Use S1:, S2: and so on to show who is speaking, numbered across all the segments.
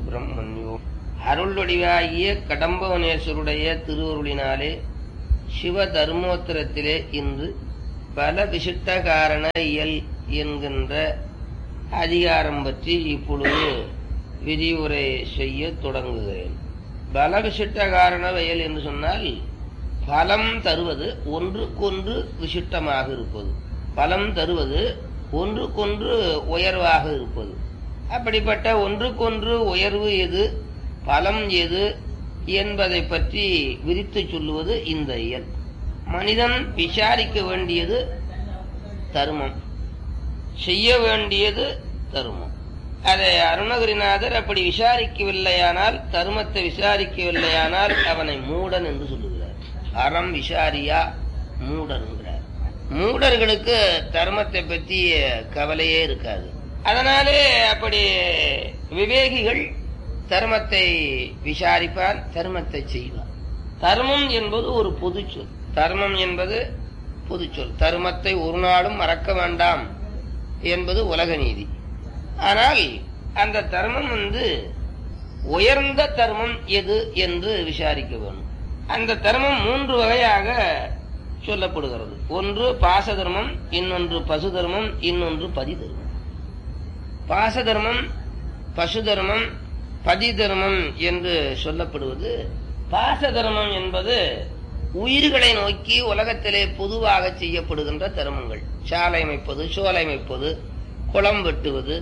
S1: சுப்பிரமணியோ அருள்வடிவாகிய கடம்பவனேஸ்வருடைய திருவருளினாலே சிவ தர்மோத்தரத்திலே இன்று பல விசிட்ட காரண இயல் என்கின்ற அதிகாரம் பற்றி இப்பொழுது விரிவுரை செய்ய தொடங்குகிறேன் பல விசிட்ட காரண வயல் என்று சொன்னால் பலம் தருவது ஒன்றுக்கொன்று விசிட்டமாக இருப்பது பலம் தருவது ஒன்றுக்கொன்று உயர்வாக இருப்பது அப்படிப்பட்ட ஒன்றுக்கொன்று உயர்வு எது பலம் எது என்பதை பற்றி விரித்து சொல்லுவது இந்த இயல் மனிதன் விசாரிக்க வேண்டியது தர்மம் செய்ய வேண்டியது தர்மம் அதை அருணகிரிநாதர் அப்படி விசாரிக்கவில்லையானால் தர்மத்தை விசாரிக்கவில்லையானால் அவனை மூடன் என்று சொல்லுகிறார் அறம் விசாரியா மூடன்கிறார் மூடர்களுக்கு தர்மத்தை பற்றி கவலையே இருக்காது அதனாலே அப்படி விவேகிகள் தர்மத்தை விசாரிப்பான் தர்மத்தை செய்வான் தர்மம் என்பது ஒரு பொது சொல் தர்மம் என்பது பொது சொல் தர்மத்தை ஒரு நாளும் மறக்க வேண்டாம் என்பது உலக நீதி ஆனால் அந்த தர்மம் வந்து உயர்ந்த தர்மம் எது என்று விசாரிக்க வேண்டும் அந்த தர்மம் மூன்று வகையாக சொல்லப்படுகிறது ஒன்று பாச தர்மம் இன்னொன்று பசு தர்மம் இன்னொன்று பதி தர்மம் பாச தர்மம் பசு தர்மம் பதி தர்மம் என்று சொல்லப்படுவது பாச தர்மம் என்பது உயிர்களை நோக்கி உலகத்திலே பொதுவாக செய்யப்படுகின்ற தர்மங்கள் சாலை அமைப்பது சோலை அமைப்பது குளம் வெட்டுவது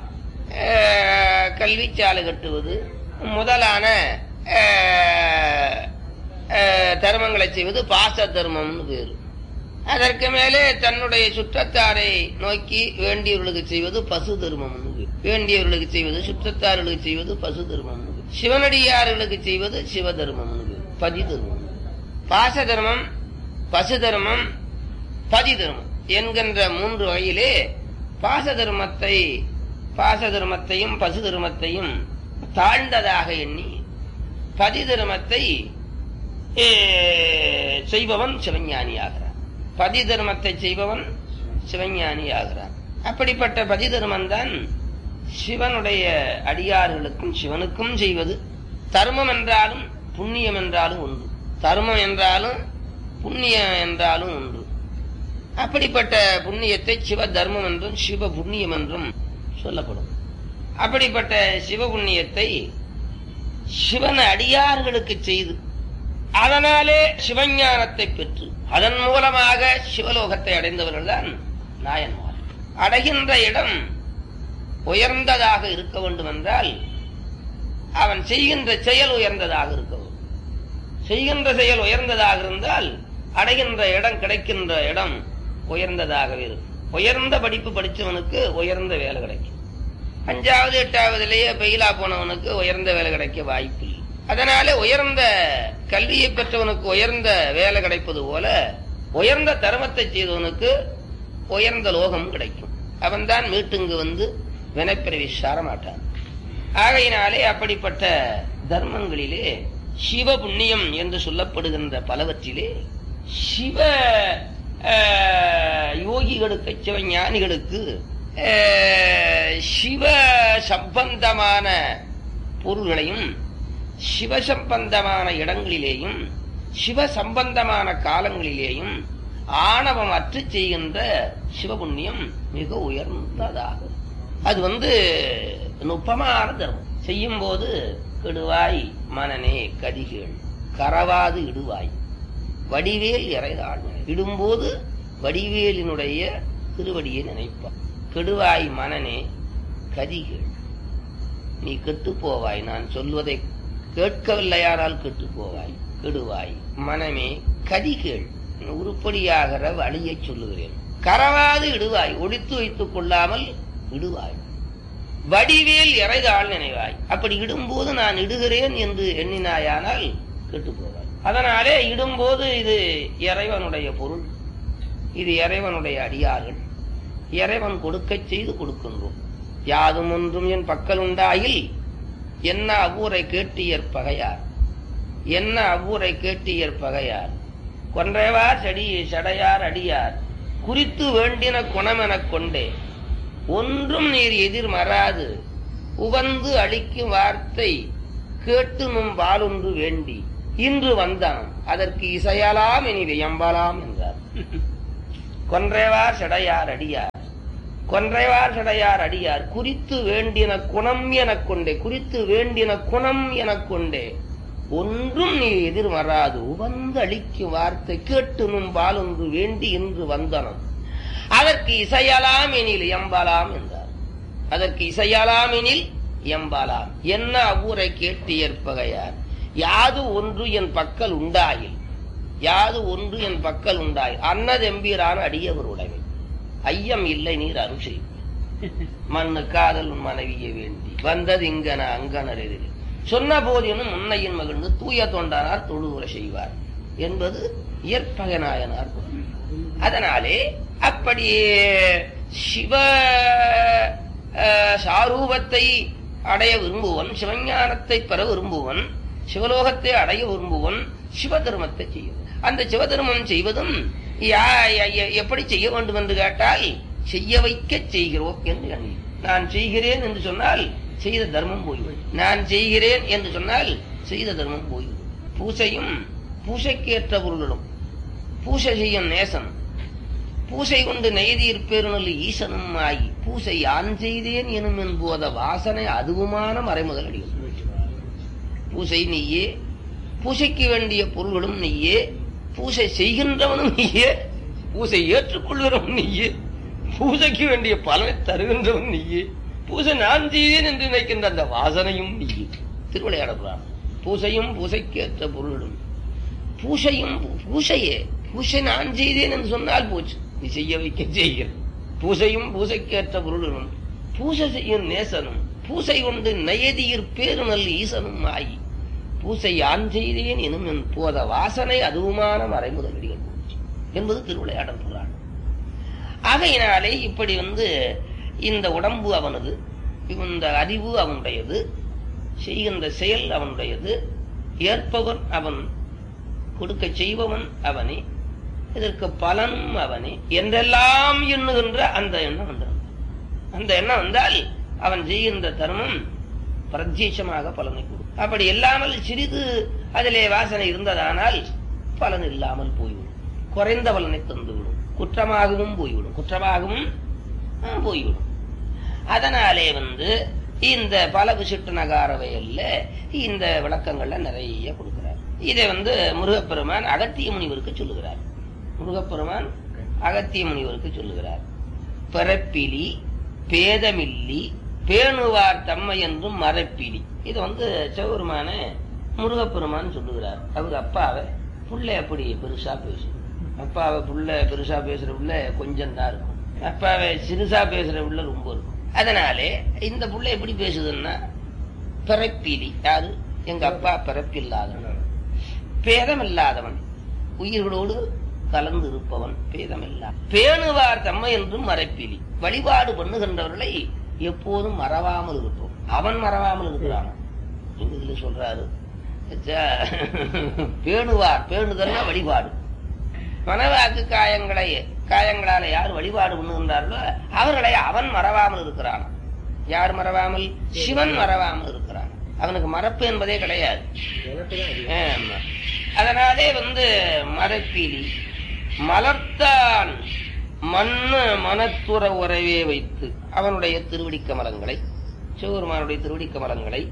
S1: கல்வி சாலை கட்டுவது முதலான தர்மங்களை செய்வது பாச தர்மம்னு பேரு அதற்கு மேலே தன்னுடைய சுற்றத்தாரை நோக்கி வேண்டியவர்களுக்கு செய்வது பசு தர்மம் வேண்டியவர்களுக்கு செய்வது சுற்றத்தார்களுக்கு செய்வது பசு தர்மம் சிவனடியார்களுக்கு செய்வது சிவ தர்மம் பதி தர்மம் பாச தர்மம் பசு தர்மம் பதி தர்மம் என்கின்ற மூன்று வகையிலே பாச தர்மத்தை பாச தர்மத்தையும் பசு தர்மத்தையும் தாழ்ந்ததாக எண்ணி பதி தர்மத்தை செய்பவன் சிவஞானி ஆகிறான் பதி தர்மத்தை செய்பவன் சிவஞானி ஆகிறான் அப்படிப்பட்ட பதி தர்மம் தான் சிவனுடைய அடியார்களுக்கும் சிவனுக்கும் செய்வது தர்மம் என்றாலும் புண்ணியம் என்றாலும் ஒன்று தர்மம் என்றாலும் புண்ணியம் என்றாலும் ஒன்று அப்படிப்பட்ட புண்ணியத்தை சிவ தர்மம் என்றும் சிவ புண்ணியம் என்றும் சொல்லப்படும் அப்படிப்பட்ட சிவ புண்ணியத்தை சிவன் அடியார்களுக்கு செய்து அதனாலே சிவஞானத்தை பெற்று அதன் மூலமாக சிவலோகத்தை அடைந்தவர்கள் தான் நாயன்மார் அடைகின்ற இடம் உயர்ந்ததாக இருக்க வேண்டும் என்றால் அவன் செய்கின்ற செயல் உயர்ந்ததாக இருக்க வேண்டும் செய்கின்ற செயல் உயர்ந்ததாக இருந்தால் அடைகின்ற இடம் கிடைக்கின்ற இடம் உயர்ந்ததாகவே இருக்கும் உயர்ந்த படிப்பு படிச்சவனுக்கு உயர்ந்த வேலை கிடைக்கும் அஞ்சாவது எட்டாவதுலேயே பெயிலா போனவனுக்கு உயர்ந்த வேலை கிடைக்க வாய்ப்பு இல்லை அதனால உயர்ந்த கல்வியை பெற்றவனுக்கு உயர்ந்த வேலை கிடைப்பது போல உயர்ந்த தர்மத்தை செய்தவனுக்கு உயர்ந்த லோகம் கிடைக்கும் அவன்தான் மீட்டுங்கு வந்து வினைப்பிறவி சாரமாட்டான் ஆகையினாலே அப்படிப்பட்ட தர்மங்களிலே சிவ புண்ணியம் என்று சொல்லப்படுகின்ற பலவற்றிலே சிவ யோகிகளுக்கு சிவ ஞானிகளுக்கு சிவ சம்பந்தமான பொருள்களையும் சிவ சம்பந்தமான இடங்களிலேயும் சிவ சம்பந்தமான காலங்களிலேயும் ஆணவம் அற்று செய்கின்ற சிவபுண்ணியம் மிக உயர்ந்ததாகும் அது வந்து நுட்பமான தர்மம் செய்யும் போது கெடுவாய் மனநே கதிகள் கரவாது இடுவாய் வடிவேல் இறைதாள் இடும்போது வடிவேலினுடைய திருவடியை நினைப்பான் கெடுவாய் மனநே கதிகள் நீ கெட்டு போவாய் நான் சொல்வதை கேட்கவில்லையானால் கெட்டு போவாய் கெடுவாய் மனமே கதிகள் உருப்படியாகிற வழியை சொல்லுகிறேன் கரவாது இடுவாய் ஒழித்து வைத்துக் கொள்ளாமல் இடுவாய் வடிவேல் இறைதாள் நினைவாய் அப்படி இடும்போது நான் இடுகிறேன் என்று எண்ணினாயானால் கெட்டு போவாய் அதனாலே இடும்போது இது இறைவனுடைய பொருள் இது இறைவனுடைய அடியார்கள் இறைவன் கொடுக்க செய்து கொடுக்கின்றோம் யாதும் ஒன்றும் என் பக்கல் உண்டாயில் என்ன அவ்வூரை கேட்டியற் பகையார் என்ன அவ்வூரை கேட்டியற் பகையார் கொன்றைவார் செடி சடையார் அடியார் குறித்து வேண்டின குணமெனக் கொண்டே ஒன்றும் நீர் எதிர் மறாது உவந்து அளிக்கும் வார்த்தை கேட்டு நும் வாளுண்டு வேண்டி இன்று வந்தான் அதற்கு இசையலாம் இனி வியம்பலாம் என்றார் கொன்றைவார் செடையார் அடியார் கொன்றைவார் செடையார் அடியார் குறித்து வேண்டின குணம் எனக் கொண்டே குறித்து வேண்டின குணம் எனக் கொண்டே ஒன்றும் நீ எதிர் வராது உவந்து அளிக்கும் வார்த்தை கேட்டு நும் வாளொன்று வேண்டி இன்று வந்தனம் அதற்கு இசையலாம் எனில் எம்பலாம் என்றார் அதற்கு இசையலாம் எனில் எம்பலாம் என்ன அவ்வூரை கேட்டு ஏற்பகையார் யாது ஒன்று என் பக்கல் உண்டாயில் யாது ஒன்று என் பக்கல் உண்டாயில் அன்னதெம்பீரான அடியவர் உடைமை ஐயம் இல்லை நீர் அருள் செய் மண்ணு காதல் உன் மனைவியை வேண்டி வந்தது இங்கன அங்கனர் எதிரில் சொன்ன போதினும் முன்னையின் மகிழ்ந்து தூய தொண்டானார் தொழுவுரை செய்வார் என்பது இயற்பகநாயனார் குரல். அதனாலே அப்படியே சிவ அஹ், சாரூபத்தை அடைய விரும்புவன் சிவஞானத்தை பெற விரும்புவன் சிவலோகத்தை அடைய விரும்புவன் சிவ தர்மத்தை செய்யும் அந்த சிவ தர்மம் செய்வதும் யா- ய- ய- எப்படி செய்ய வேண்டும் என்று கேட்டால் செய்ய வைக்க செய்கிறோம் என்று எண்ணி நான் செய்கிறேன் என்று சொன்னால் செய்த தர்மம் போய்விடும் நான் செய்கிறேன் என்று சொன்னால் செய்த தர்மம் போய்விடும் பூசையும் பூசைக்கேற்ற பொருளும் பூசை செய்யும் நேசன் பூசை கொண்டு நெய்தீர் பெருநல் ஈசனும் ஆகி பூசை யான் செய்தேன் எனும் என்போத வாசனை அதுவுமான மறைமுதல் அடியும் பூசை நீயே பூசைக்கு வேண்டிய பொருள்களும் நீயே பூசை செய்கின்றவனும் நீயே பூசை ஏற்றுக்கொள்கிறவன் நீயே பூசைக்கு வேண்டிய பலனை தருகின்றவன் நீயே பூசை நான் செய்தேன் என்று நினைக்கின்ற அந்த வாசனையும் நீயே திருவிளையாடலாம் பூசையும் பூசைக்கு ஏற்ற பொருள்களும் பூசையும் பூசையே பூசை நான் செய்தேன் என்று சொன்னால் போச்சு நீ செய்ய வைக்க செய்கிற பூசையும் பூசைக்கு ஏற்ற பொருளும் பூசை செய்யும் நேசனும் பூசை கொண்டு நயதியிற் பேருநல் ஈசனும் ஆகி பூசை யான் செய்தேன் எனும் என் போத வாசனை அதுவுமான மறைமுதலடிகள் போச்சு என்பது திருவிளையாடல் புராணம் ஆகையினாலே இப்படி வந்து இந்த உடம்பு அவனது இந்த அறிவு அவனுடையது செய்கின்ற செயல் அவனுடையது ஏற்பவன் அவன் கொடுக்க செய்பவன் அவனே இதற்கு பலனும் அவனே என்றெல்லாம் எண்ணுகின்ற அந்த எண்ணம் வந்துடும் அந்த எண்ணம் வந்தால் அவன் செய்கின்ற தர்மம் பிரத்யட்சமாக பலனை கொடுக்கும் அப்படி இல்லாமல் சிறிது அதிலே வாசனை இருந்ததானால் பலன் இல்லாமல் போய்விடும் குறைந்த பலனை தந்துவிடும் குற்றமாகவும் போய்விடும் குற்றமாகவும் ஆ, போய்விடும் அதனாலே வந்து இந்த பல விசிட்டு நகாரவையல்ல இந்த விளக்கங்கள்ல நிறைய கொடுக்கிறார் இதை வந்து முருகப்பெருமான் அகத்திய முனிவருக்கு சொல்லுகிறார் முருகப்பெருமான் அகத்திய முனிவருக்கு சொல்லுகிறார் பிறப்பிலி பேதமில்லி பேணுவார் தம்மை என்றும் மரப்பிலி இது வந்து சிவபெருமான முருகப்பெருமான் சொல்லுகிறார் அவர் அப்பாவை புள்ள அப்படி பெருசா பேசும் அப்பாவை புள்ள பெருசா பேசுற புள்ள கொஞ்சம் தான் இருக்கும் அப்பாவை சிறுசா பேசுற புள்ள ரொம்ப இருக்கும் அதனாலே இந்த புள்ள எப்படி பேசுதுன்னா பிறப்பிலி யாரு எங்க அப்பா பிறப்பில்லாதவன் பேதம் இல்லாதவன் உயிர்களோடு கலந்து இருப்பவன் பேதமில்லா பேணுவார் தம்மை என்றும் மறைப்பிலி வழிபாடு பண்ணுகின்றவர்களை எப்போதும் மறவாமல் இருப்போம் அவன் மறவாமல் இருக்கிறான் இதுல சொல்றாரு ச்சே, பேணுவார் பேணுதல்னா வழிபாடு மனவாக்கு காயங்களை காயங்களால யார் வழிபாடு பண்ணுகின்றார்களோ அவர்களை அவன் மறவாமல் இருக்கிறான் யார் மறவாமல் சிவன் மறவாமல் இருக்கிறான் அவனுக்கு மறப்பு என்பதே கிடையாது ஆமா. அதனாலே வந்து மரப்பீலி மலர்த்தான் மண்ணு மனத்துற உறவே வைத்து அவனுடைய திருவடிக் கமலங்களை சிவபெருமானுடைய திருவடிக் கமலங்களை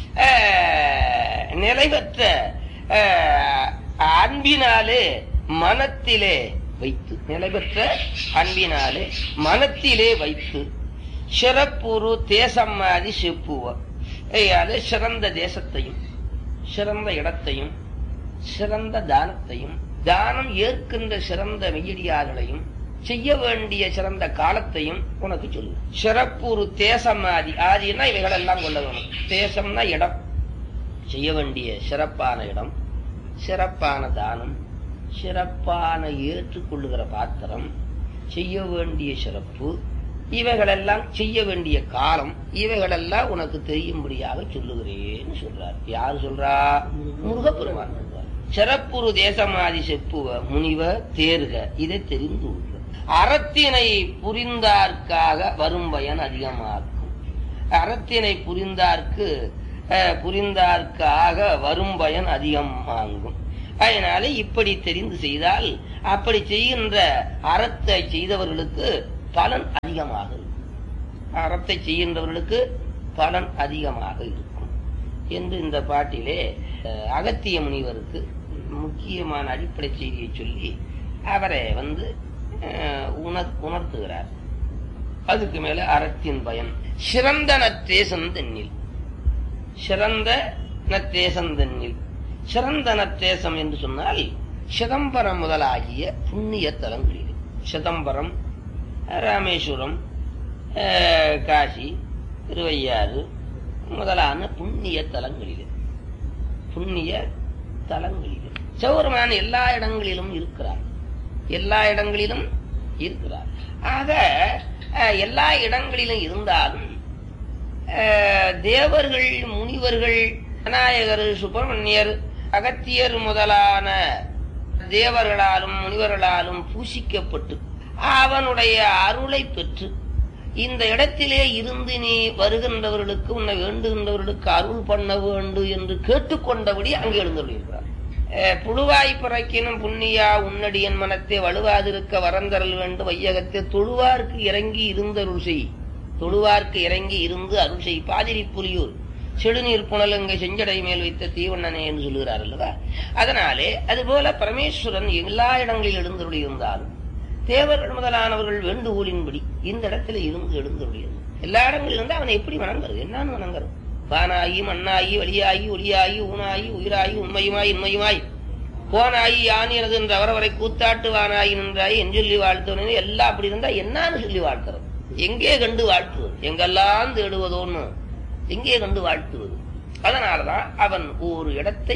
S1: ஆஹ், நிலைபெற்ற ஆஹ், அன்பினாலே மனத்திலே வைத்து நிலைபெற்ற அன்பினாலே மனத்திலே வைத்து சிறப்புரு தேசம்மாதி செப்புவர் அது சிறந்த தேசத்தையும் சிறந்த இடத்தையும் சிறந்த தானத்தையும் தானம் ஏற்கின்ற சிறந்த மெய்யடியார்களையும் செய்ய வேண்டிய சிறந்த காலத்தையும் உனக்கு சொல்லு சிறப்புறு தேசம் ஆதி ஆதினா இவைகள் எல்லாம் கொள்ள வேணும் தேசம்னா இடம் செய்ய வேண்டிய சிறப்பான இடம் சிறப்பான தானம் சிறப்பான ஏற்றுக்கொள்ளுகிற பாத்திரம் செய்ய வேண்டிய சிறப்பு இவைகளெல்லாம் செய்ய வேண்டிய காலம் இவைகளெல்லாம் உனக்கு தெரியும்படியாக சொல்லுகிறேன்னு சொல்றார் யார் சொல்றா முருகப்பெருமான் சொல்றார் சிறப்புறு தேசமாதி செப்புவ முனிவ தேர்க இதை தெரிந்து கொள்க அறத்தினை புரிந்தார்க்காக வரும் பயன் அதிகமாக்கும் அறத்தினை புரிந்தார்க்கு அஹ், புரிந்தார்க்காக வரும் பயன் அதிகம் ஆகும் அதனால இப்படி தெரிந்து செய்தால் அப்படி செய்கின்ற அறத்தை செய்தவர்களுக்கு பலன் அதிகமாக இருக்கும் அறத்தை செய்கின்றவர்களுக்கு பலன் அதிகமாக இருக்கும் என்று இந்த பாட்டிலே அஹ், அகத்திய முனிவருக்கு முக்கியமான அடிப்படை செய்தியை சொல்லி அவரை வந்து அஹ், உணர் உணர்த்துகிறார் அதுக்கு மேல அறத்தின் பயன் சிறந்த நற்றேசந்தென்னில் சிறந்த நற்றேசந்தென்னில் சிறந்த நற்றேசம் என்று சொன்னால் சிதம்பரம் முதலாகிய புண்ணிய தலங்களில் சிதம்பரம் ராமேஸ்வரம் அஹ், காசி திருவையாறு முதலான புண்ணிய தலங்களிலே புண்ணிய தலங்களிலே சிவபெருமான் எல்லா இடங்களிலும் இருக்கிறார் எல்லா இடங்களிலும் இருக்கிறார் ஆக அஹ், எல்லா இடங்களிலும் இருந்தாலும் அஹ், தேவர்கள் முனிவர்கள் விநாயகர் சுப்பிரமணியர் அகத்தியர் முதலான தேவர்களாலும் முனிவர்களாலும் பூசிக்கப்பட்டு அவனுடைய அருளை பெற்று இந்த இடத்திலே இருந்து நீ வருகின்றவர்களுக்கு உன்னை வேண்டுகின்றவர்களுக்கு அருள் பண்ண வேண்டும் என்று கேட்டுக்கொண்டபடி அங்கே எழுந்துள்ளார் புழுவாய் பிறக்கினும் புண்ணியா உன்னடியன் மனத்தை வலுவாதிருக்க வரந்தரல் வேண்டும் வையகத்தை தொழுவார்க்கு இறங்கி இருந்தருள் செய் தொழுவார்க்கு இறங்கி இருந்து அருள் செய் பாதிரி புலியூர் செடுநீர் புனலங்கை செஞ்சடை மேல் வைத்த தீவண்ணனே என்று சொல்லுகிறார் அல்லவா அதனாலே அதுபோல பரமேஸ்வரன் எல்லா இடங்களில் எழுந்தருளி இருந்தாலும் தேவர்கள் முதலானவர்கள் வேண்டுகோளின்படி இந்த இடத்துல இருந்து எழுந்தருளியது எல்லா இடங்களில் இருந்து அவனை எப்படி வணங்குறது என்னன்னு வணங்குறது வானாயி மண்ணாயி வழியாயி ஒளியாயி ஊனாயி உயிராயி உண்மையுமாய் இன்மையுமாய் போனாயி யான் எனது என்ற அவரவரை கூத்தாட்டு வானாயி நின்றாய் என் சொல்லி வாழ்த்தவனே எல்லாம் அப்படி இருந்தா என்னன்னு சொல்லி வாழ்த்துறது எங்கே கண்டு வாழ்த்துவது எங்கெல்லாம் தேடுவதோன்னு எங்கே கண்டு வாழ்த்துவது அதனாலதான் அவன் ஒரு இடத்தை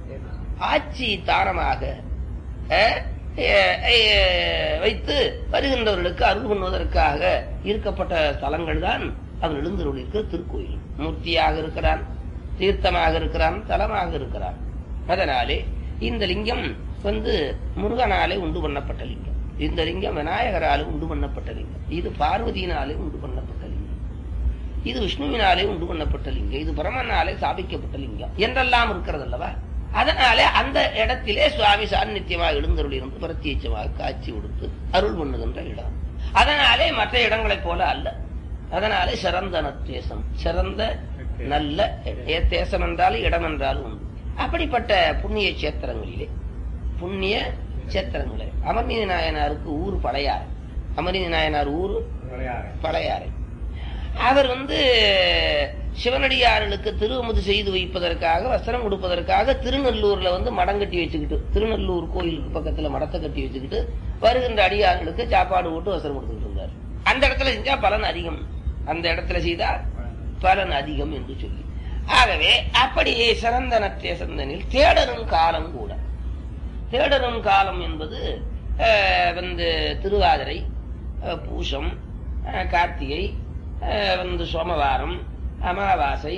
S1: ஆட்சி தாரமாக அஹ், அஹ், அஹ், வைத்து வருகின்றவர்களுக்கு அருள் பண்ணுவதற்காக இருக்கப்பட்ட தலங்கள் தான் அவன் எழுந்தருளிருக்கிற திருக்கோயில் மூர்த்தியாக இருக்கிறான் தீர்த்தமாக இருக்கிறான் தலமாக இருக்கிறான் அதனாலே இந்த லிங்கம் வந்து முருகனாலே உண்டு பண்ணப்பட்ட லிங்கம் இந்த லிங்கம் விநாயகராலே உண்டு பண்ணப்பட்ட லிங்கம் இது பார்வதியினாலே உண்டு பண்ணப்பட்ட லிங்கம் இது விஷ்ணுவினாலே உண்டு பண்ணப்பட்ட லிங்கம் இது பிரமனாலே ஸ்தாபிக்கப்பட்ட லிங்கம் என்றெல்லாம் இருக்கிறது அல்லவா அதனாலே அந்த இடத்திலே சுவாமி சாநித்தியமாக எழுந்தருள் இருந்து பிரத்யட்சமாக காட்சி கொடுத்து அருள் பண்ணுகின்ற இடம் அதனாலே மற்ற இடங்களைப் போல அல்ல அதனாலே சிறந்த நத்தேசம் சிறந்த நல்ல இடம். தேசம் என்றாலும் இடம் என்றாலும் உண்டு அப்படிப்பட்ட புண்ணிய சேத்திரங்களிலே புண்ணிய சேத்திரங்களே அமர்நீதி நாயனாருக்கு ஊர் பழையாறு அமர்நீதி நாயனார் ஊர் பழையாறை அவர் வந்து சிவனடியார்களுக்கு திருவமுது செய்து வைப்பதற்காக வஸ்திரம் கொடுப்பதற்காக திருநெல்லூர்ல வந்து மடம் கட்டி வச்சுக்கிட்டு திருநெல்லூர் கோயிலுக்கு பக்கத்துல மடத்தை கட்டி வச்சுக்கிட்டு வருகின்ற அடியார்களுக்கு சாப்பாடு போட்டு வஸ்திரம் கொடுத்துட்டு இருந்தார் அந்த இடத்துல செஞ்சா பலன் அதிகம் அந்த இடத்துல செய்தா பலன் அதிகம் என்று சொல்லி ஆகவே அப்படி சிறந்த நற்றே சந்தனில் தேடரும் காலம் கூட தேடரும் காலம் என்பது அஹ், வந்து திருவாதிரை அஹ், பூசம் அஹ், கார்த்திகை அஹ், வந்து சோமவாரம் அமாவாசை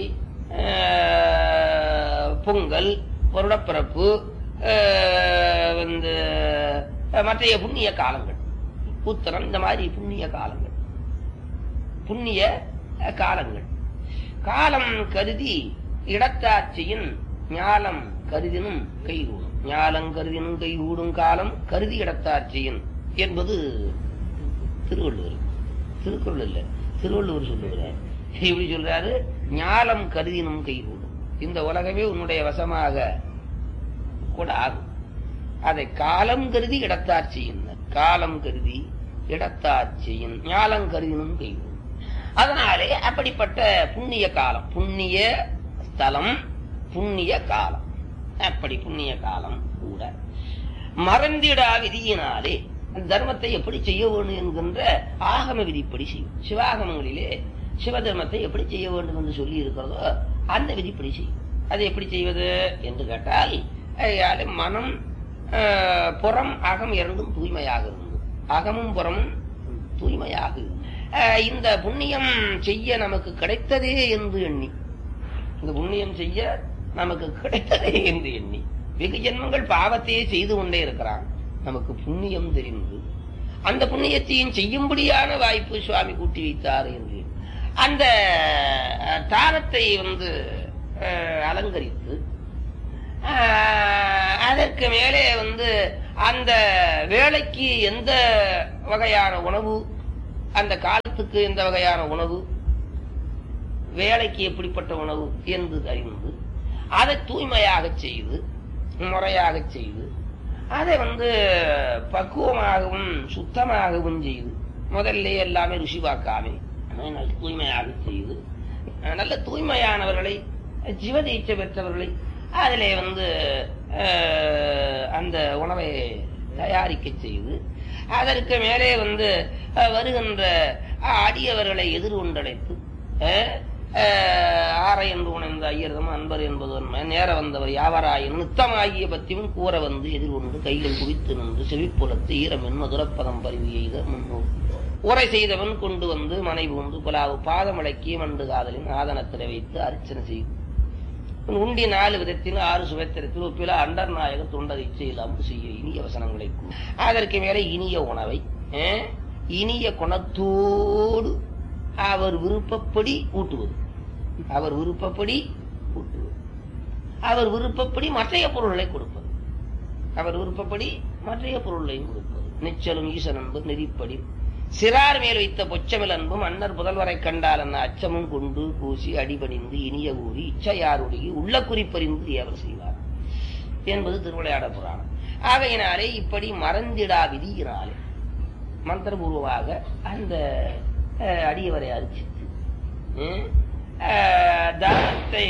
S1: அஹ், பொங்கல் வருடப்பிறப்பு அஹ், வந்து அஹ், மற்றைய புண்ணிய காலங்கள் உத்தரம் இந்த மாதிரி புண்ணிய காலங்கள் புண்ணிய அஹ், காலங்கள் காலம் கருதி இடத்தாட்சியின் ஞாலம் கருதினும் கைகூடும் ஞாலம் கருதினும் கைகூடும் காலம் கருதி இடத்தாட்சியின் என்பது திருவள்ளுவர் திருக்குறள் இல்ல திருவள்ளுவர் சொல்லுகிறார் இப்படி சொல்றாரு ஞாலம் கருதினும் கைகூடும் இந்த உலகமே உன்னுடைய வசமாக கூட ஆகும் அதை காலம் கருதி இடத்தாட்சியின் காலம் கருதி இடத்தாட்சியின் ஞாலம் கருதினும் கைகூடும் அதனாலே அப்படிப்பட்ட புண்ணிய காலம் புண்ணிய ஸ்தலம் புண்ணிய காலம் அப்படி புண்ணிய காலம் கூட மறந்திடா விதியினாலே தர்மத்தை எப்படி செய்ய வேண்டும் என்கின்ற ஆகம விதிப்படி செய்யும் சிவாகமங்களிலே சிவ தர்மத்தை எப்படி செய்ய வேண்டும் என்று சொல்லி இருக்கிறதோ அந்த விதிப்படி செய்யும் அது எப்படி செய்வது என்று கேட்டால் அஹ், மனம் அஹ், புறம் அகம் இரண்டும் தூய்மையாக இருந்தது அகமும் புறமும் தூய்மையாக அஹ், இந்த புண்ணியம் செய்ய நமக்கு கிடைத்ததே என்று எண்ணி இந்த புண்ணியம் செய்ய நமக்கு கிடைத்ததே என்று எண்ணி வெகு ஜென்மங்கள் பாவத்தையே செய்து கொண்டே இருக்கிறான் நமக்கு புண்ணியம் தெரிந்து அந்த புண்ணியத்தையும் செய்யும்படியான வாய்ப்பு சுவாமி கூட்டி வைத்தார் என்று அந்த அஹ், தாரத்தை வந்து அஹ், அலங்கரித்து அஹ், அதற்கு மேலே வந்து அந்த வேலைக்கு எந்த வகையான உணவு அந்த காலத்துக்கு எந்த வகையான உணவு வேலைக்கு எப்படிப்பட்ட உணவு என்று அறிந்து அதை தூய்மையாக செய்து முறையாக செய்து அதை வந்து பக்குவமாகவும் சுத்தமாகவும் செய்து முதல்ல எல்லாமே ருசி பார்க்காமே நல்ல தூய்மையாக செய்து அஹ் நல்ல தூய்மையானவர்களை ஜீவதீட்சை பெற்றவர்களை அதிலே வந்து அஹ், அந்த உணவை தயாரிக்க செய்து அதற்கு மேலே வந்து அஹ், வருகின்ற அடியவர்களை எதிர்கொண்டழைத்து அஹ், அஹ், ஆரை என்று உணர்ந்த ஐயர்தம் அன்பர் என்பது உண்மை நேர வந்தவர் யாவராயின் நித்தமாகிய பத்தியும் கூற வந்து எதிர்கொண்டு கைகள் குவித்து நின்று செவிப்புலத்து ஈரம் என்ன துரப்பதம் பரிவு எய்த முன்னோர் உரை செய்தவன் கொண்டு வந்து மனைவி உண்டு குலாவு பாதமடக்கி மண்டு காதலின் ஆதனத்தில் வைத்து அர்ச்சனை செய்யும் உண்டி நாலு விதத்தில் ஆறு சுபத்திரத்தில் ஒப்பில அண்டர் நாயக தொண்டரை செய்யலாம் செய்ய இனிய வசனங்களை கூறு. அதற்கு மேலே இனிய உணவை அஹ், இனிய குணத்தோடு அவர் விருப்பப்படி ஊட்டுவது அவர் விருப்பப்படி ஊட்டுவது அவர் விருப்பப்படி மற்றைய பொருள்களை கொடுப்பது அவர் விருப்பப்படி மற்றைய பொருள்களையும் கொடுப்பது நிச்சலும் ஈசன் அன்பு நெறிப்படி சிறார் மேல் வைத்த பொச்சமில் அன்பும் அன்னர் புதல்வரை கண்டால் அன்ன அச்சமும் கொண்டு பூசி அடிபணிந்து இனிய கூறி இச்சையாருடைய உள்ள குறிப்பறிந்து அவர் செய்வார் என்பது திருவிளையாட புராணம் ஆகையினாலே இப்படி மறந்திடா விதியினாலே மந்திரபூர்வமாக அந்த அஹ், அடியவரை அரிச்சித்து ம், அஹ், தானத்தை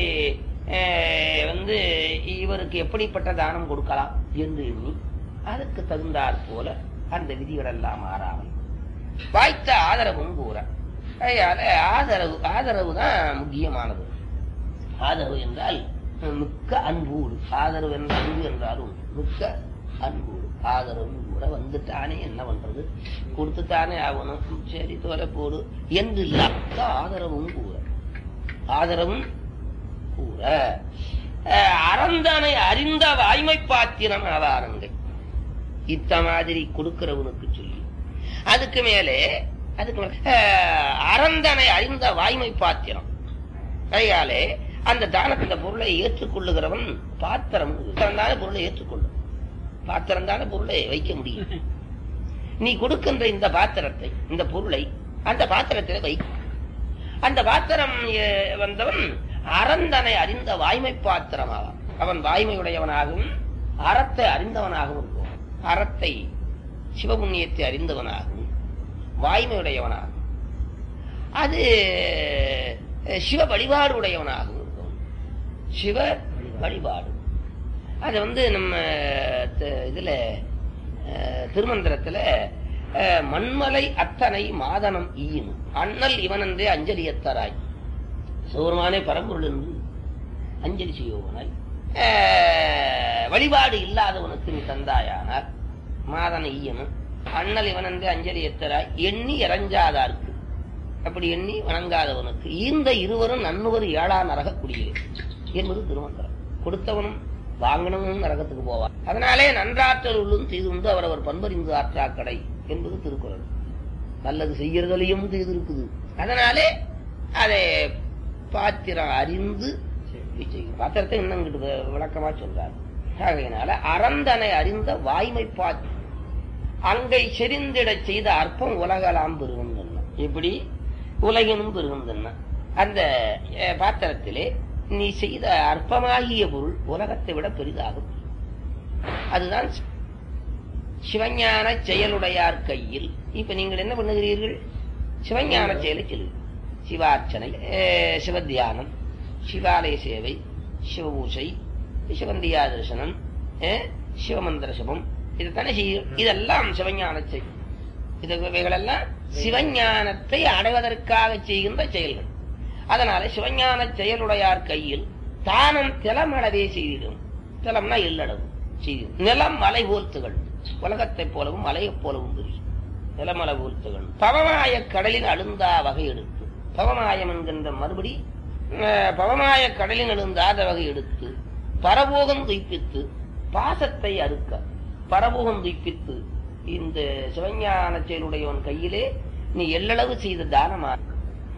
S1: அஹ், வந்து இவருக்கு எப்படிப்பட்ட தானம் கொடுக்கலாம் என்று எண்ணி அதற்கு தகுந்தாற் போல அந்த விதிகள் எல்லாம் மாறாமல் வாய்த்த ஆதரவும் கூற அதனால ஆதரவு ஆதரவு தான் முக்கியமானது ஆதரவு என்றால் மிக்க அன்பூடு ஆதரவு என்ற அன்பு என்றாலும் மிக்க அன்பூடு ஆதரவு கூட வந்துட்டானே என்ன பண்றது கொடுத்துட்டானே ஆகணும் சரி தோலை போடு என்று இல்லாத ஆதரவும் கூற ஆதரவும் கூற அஹ், அறந்தானை அறிந்த வாய்மை பாத்திரம் ஆவாரங்கை இத்த மாதிரி கொடுக்கிறவனுக்கு சொல்லி அதுக்கு மேலே அதுக்கு மேலே அஹ், அறந்தனை அறிந்த வாய்மை பாத்திரம் கையாலே அந்த தானத்தின் பொருளை ஏற்றுக்கொள்ளுகிறவன் பாத்திரம் தானே பொருளை ஏற்றுக்கொள்ளும் பாத்திரம் தானே பொருளை வைக்க முடியும் நீ கொடுக்கின்ற இந்த பாத்திரத்தை இந்த பொருளை அந்த பாத்திரத்தில் வை அந்த பாத்திரம் அஹ், வந்தவன் அறந்தனை அறிந்த வாய்மை பாத்திரமாவான் அவன் வாய்மையுடையவனாகவும் அறத்தை அறிந்தவனாகவும் இருக்கும் அறத்தை சிவபுண்ணியத்தை அறிந்தவனாகவும் வாய்மையுடையவனாகவும் அது அஹ், சிவ வழிபாடு உடையவனாகவும் இருக்கும் சிவ வழிபாடு அது வந்து நம்ம த- இதுல அஹ், திருமந்திரத்துல அஹ், மண்மலை அத்தனை மாதனம் ஈயும் அண்ணல் இவனன்றே அஞ்சலியத்தராய் சோர்மானே பரம்பொருள் என்று அஞ்சலி செய்வோனாய் அஹ், வழிபாடு இல்லாதவனுக்கு நீ தந்தாயானால் மாதன ஈயனும் அண்ணல் இவனன்றே அஞ்சலி எத்தராய் எண்ணி இறஞ்சாதார்க்கு அப்படி எண்ணி வணங்காதவனுக்கு ஈந்த இருவரும் நன்னுவர் ஏழா நரக குடியிலே என்பது திருமந்திரம் கொடுத்தவனும் வாங்கினவனும் நரகத்துக்கு போவார் அதனாலே நன்றாற்றல் உள்ளும் தீதுண்டு அவரவர் பண்பறிந்து ஆற்றாக்கடை என்பது திருக்குறள் நல்லது செய்யறதுலையும் தீது இருக்குது அதனாலே அதை பாத்திரம் அறிந்து செய்யும் பாத்திரத்தை இன்னும் இங்கிட்டு வி- விளக்கமா சொல்றார் ஆகையினால அறந்தனை அறிந்த வாய்மை பாத்தி அங்கை செறிந்திடச் செய்த அற்பம் உலகலாம் பெருகுந்தன இப்படி உலகினும் பெருகுந்தன அந்த அஹ், பாத்திரத்திலே நீ செய்த அற்பமாகிய பொருள் உலகத்தை விட பெரிதாகும் அதுதான் சி- சிவஞான செயலுடையார் கையில் இப்ப நீங்கள் என்ன பண்ணுகிறீர்கள் சிவஞான செயலை செய்யுங்கள் சிவார்ச்சனை அஹ், சிவத்தியானம் சிவாலய சேவை சிவபூசை சிவந்தியா தரிசனம் அஹ், சிவமந்திர சிவம் இதுதானே செய்யும் இதெல்லாம் சிவஞான செயல் இது இவைகளெல்லாம் சிவஞானத்தை அடைவதற்காக செய்கின்ற செயல்கள் அதனால சிவஞான செயலுடையார் கையில் தானம் திலமளவே செய்திடும் திலம்னா எல்லளவு செய்திடும் நிலம் மலை போல்த்துகள் உலகத்தைப் போலவும் மலையைப் போலவும் தெரியும் நிலமலை போல்த்துகள் பவமாய கடலின் அழுந்தா வகை எடுத்து பவமாயம் என்கின்ற மறுபடி அஹ், பவமாய கடலின் அழுந்தாத வகை எடுத்து பரபோகம் துய்ப்பித்து பாசத்தை அறுக்க பரபோகம் துய்ப்பித்து இந்த சிவஞான செயலுடையவன் கையிலே நீ எல்லளவு செய்த தானமா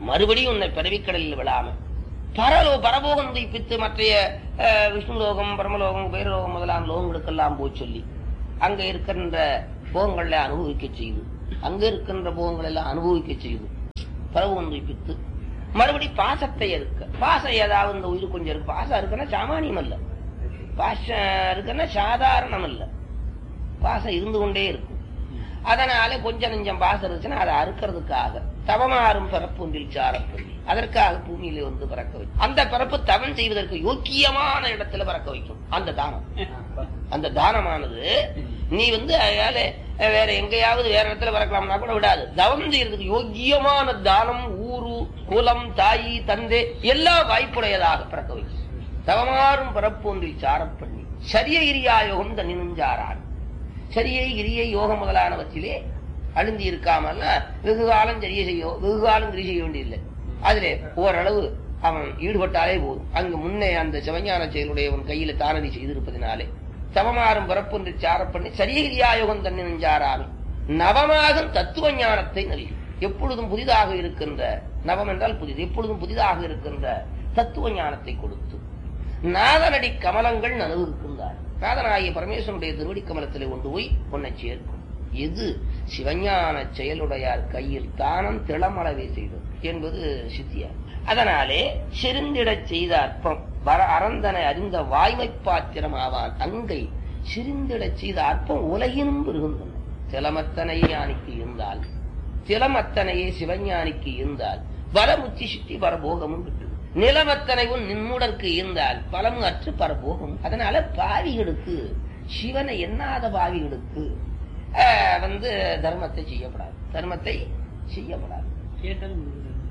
S1: மறுபடியும் உன்னை பிறவிக்கடலில் விழாம பரலோ பரபோகம் துய்ப்பித்து மற்றைய அஹ், விஷ்ணு லோகம் பரமலோகம் உபயலோகம் முதலான லோகங்களுக்கெல்லாம் போய் சொல்லி அங்க இருக்கின்ற போகங்களை அனுபவிக்க செய்து அங்க இருக்கின்ற போகங்கள் எல்லாம் அனுபவிக்க செய்து பரபோகம் துய்ப்பித்து மறுபடி பாசத்தை இருக்க பாசம் ஏதாவது இந்த உயிர் கொஞ்சம் இருக்கு பாசம் இருக்குன்னா சாமானியம் அல்ல பாசம் இருக்குன்னா சாதாரணம் அல்ல பாசம் இருந்து கொண்டே இருக்கும் அதனால கொஞ்சம் நெஞ்சம் பாசம் இருந்துச்சுன்னா அதை அறுக்கிறதுக்காக தவமாறும் பிறப்பு ஒன்றில் சாரப்பள்ளி அதற்காக பூமியில வந்து பிறக்க வைக்கும் அந்த பிறப்பு தவம் செய்வதற்கு யோக்கியமான இடத்துல பிறக்க வைக்கும் அந்த தானம் அந்த தானமானது நீ வந்து அதனால வேற எங்கேயாவது வேற இடத்துல பிறக்கலாம்னா கூட விடாது தவம் செய்யறதுக்கு யோக்கியமான தானம் ஊரு குலம் தாயி தந்தை எல்லாம் வாய்ப்புடையதாக பிறக்க வைக்கும் தவமாறும் பிறப்பு ஒன்றில் சாரப்பள்ளி சரிய கிரியாயோகம் தன்னினுஞ்சாரான் சரியை கிரியை யோகம் முதலானவற்றிலே அழுந்தி இருக்காமல் வெகு காலம் சரியை செய்ய வெகு காலம் கிரி செய்ய வேண்டியதில்லை அதிலே ஓரளவு அவன் ஈடுபட்டாலே போதும் அங்கு முன்னே அந்த சிவஞான செயலுடையவன் கையில தானதி செய்திருப்பதினாலே தவமாறும் பிறப்பொன்று சாரப்பண்ணி சரியகிரியாயோகம் தன்னை நெஞ்சாராமே நவமாகும் தத்துவ ஞானத்தை நல்கி எப்பொழுதும் புதிதாக இருக்கின்ற நவம் என்றால் புதிது எப்பொழுதும் புதிதாக இருக்கின்ற தத்துவ ஞானத்தை கொடுத்து நாதனடி கமலங்கள் நனவு இருக்கின்றார் நாதனாகிய பரமேஸ்வரனுடைய திருவடி கமலத்திலே கொண்டு போய் பொன்னை சேர்க்கும் எது சிவஞான செயலுடையார் கையில் தானம் திளமளவே செய்தது என்பது சித்தியார் அதனாலே செருந்திடச் செய்த அற்பம் வர அறந்தனை அறிந்த வாய்மை பாத்திரம் ஆவான் அங்கை சிரிந்திடச் செய்த அற்பம் உலகினும் பெருகின்றன திலமத்தனையே ஞானிக்கு இருந்தால் திலமத்தனையே சிவஞானிக்கு இருந்தால் வலமுச்சி சித்தி பரபோகமும் கிட்டுது நிலமத்தனைவும் நின்முடற்கு இருந்தால் பலம் அற்று பரபோகம் அதனால பாவிகளுக்கு சிவனை எண்ணாத பாவிகளுக்கு ஆஹ், வந்து தர்மத்தை செய்யப்படாது தர்மத்தை செய்யப்படாது
S2: கேட்டாலும்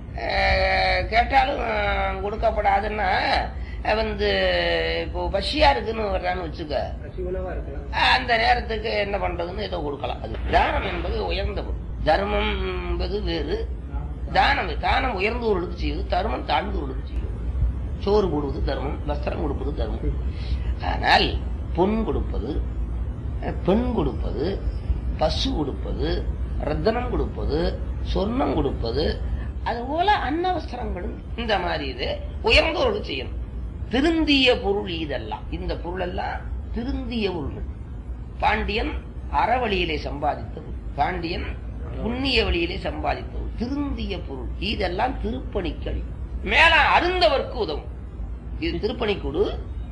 S1: ஆஹ், கேட்டாலும் ஆஹ், கொடுக்கப்படாதுன்னா ஆஹ், வந்து இப்போ பசியா இருக்குன்னு வர்றான்னு வச்சுக்க
S2: சிவனவா இருக்கலாம்
S1: அந்த நேரத்துக்கு என்ன பண்றதுன்னு ஏதோ கொடுக்கலாம் அது தானம் என்பது உயர்ந்த பொருள் தர்மம் என்பது வேறு தானம் தானம் உயர்ந்தவர்களுக்கு செய்வது தர்மம் தாழ்ந்தவர்களுக்கு செய்வது சோறு போடுவது தர்மம் வஸ்திரம் கொடுப்பது தர்மம் ஆனால் பொன் கொடுப்பது அஹ், பெண் கொடுப்பது பசு கொடுப்பது ரத்தனம் கொடுப்பது சொர்ணம் கொடுப்பது அதுபோல அன்னவஸ்திரங்களும் இந்த மாதிரி இது உயர்ந்தவர்களுக்கு செய்யணும் திருந்திய பொருள் இதெல்லாம் இந்த பொருள் எல்லாம் திருந்திய பொருள்கள் பாண்டியன் அறவழியிலே சம்பாதித்தது பாண்டியன் புண்ணிய வழியிலே சம்பாதித்தது திருந்திய பொருள் இதெல்லாம் திருப்பணிக்களி மேல அருந்தவர்க்கு உதவும் இது திருப்பணிக்குடு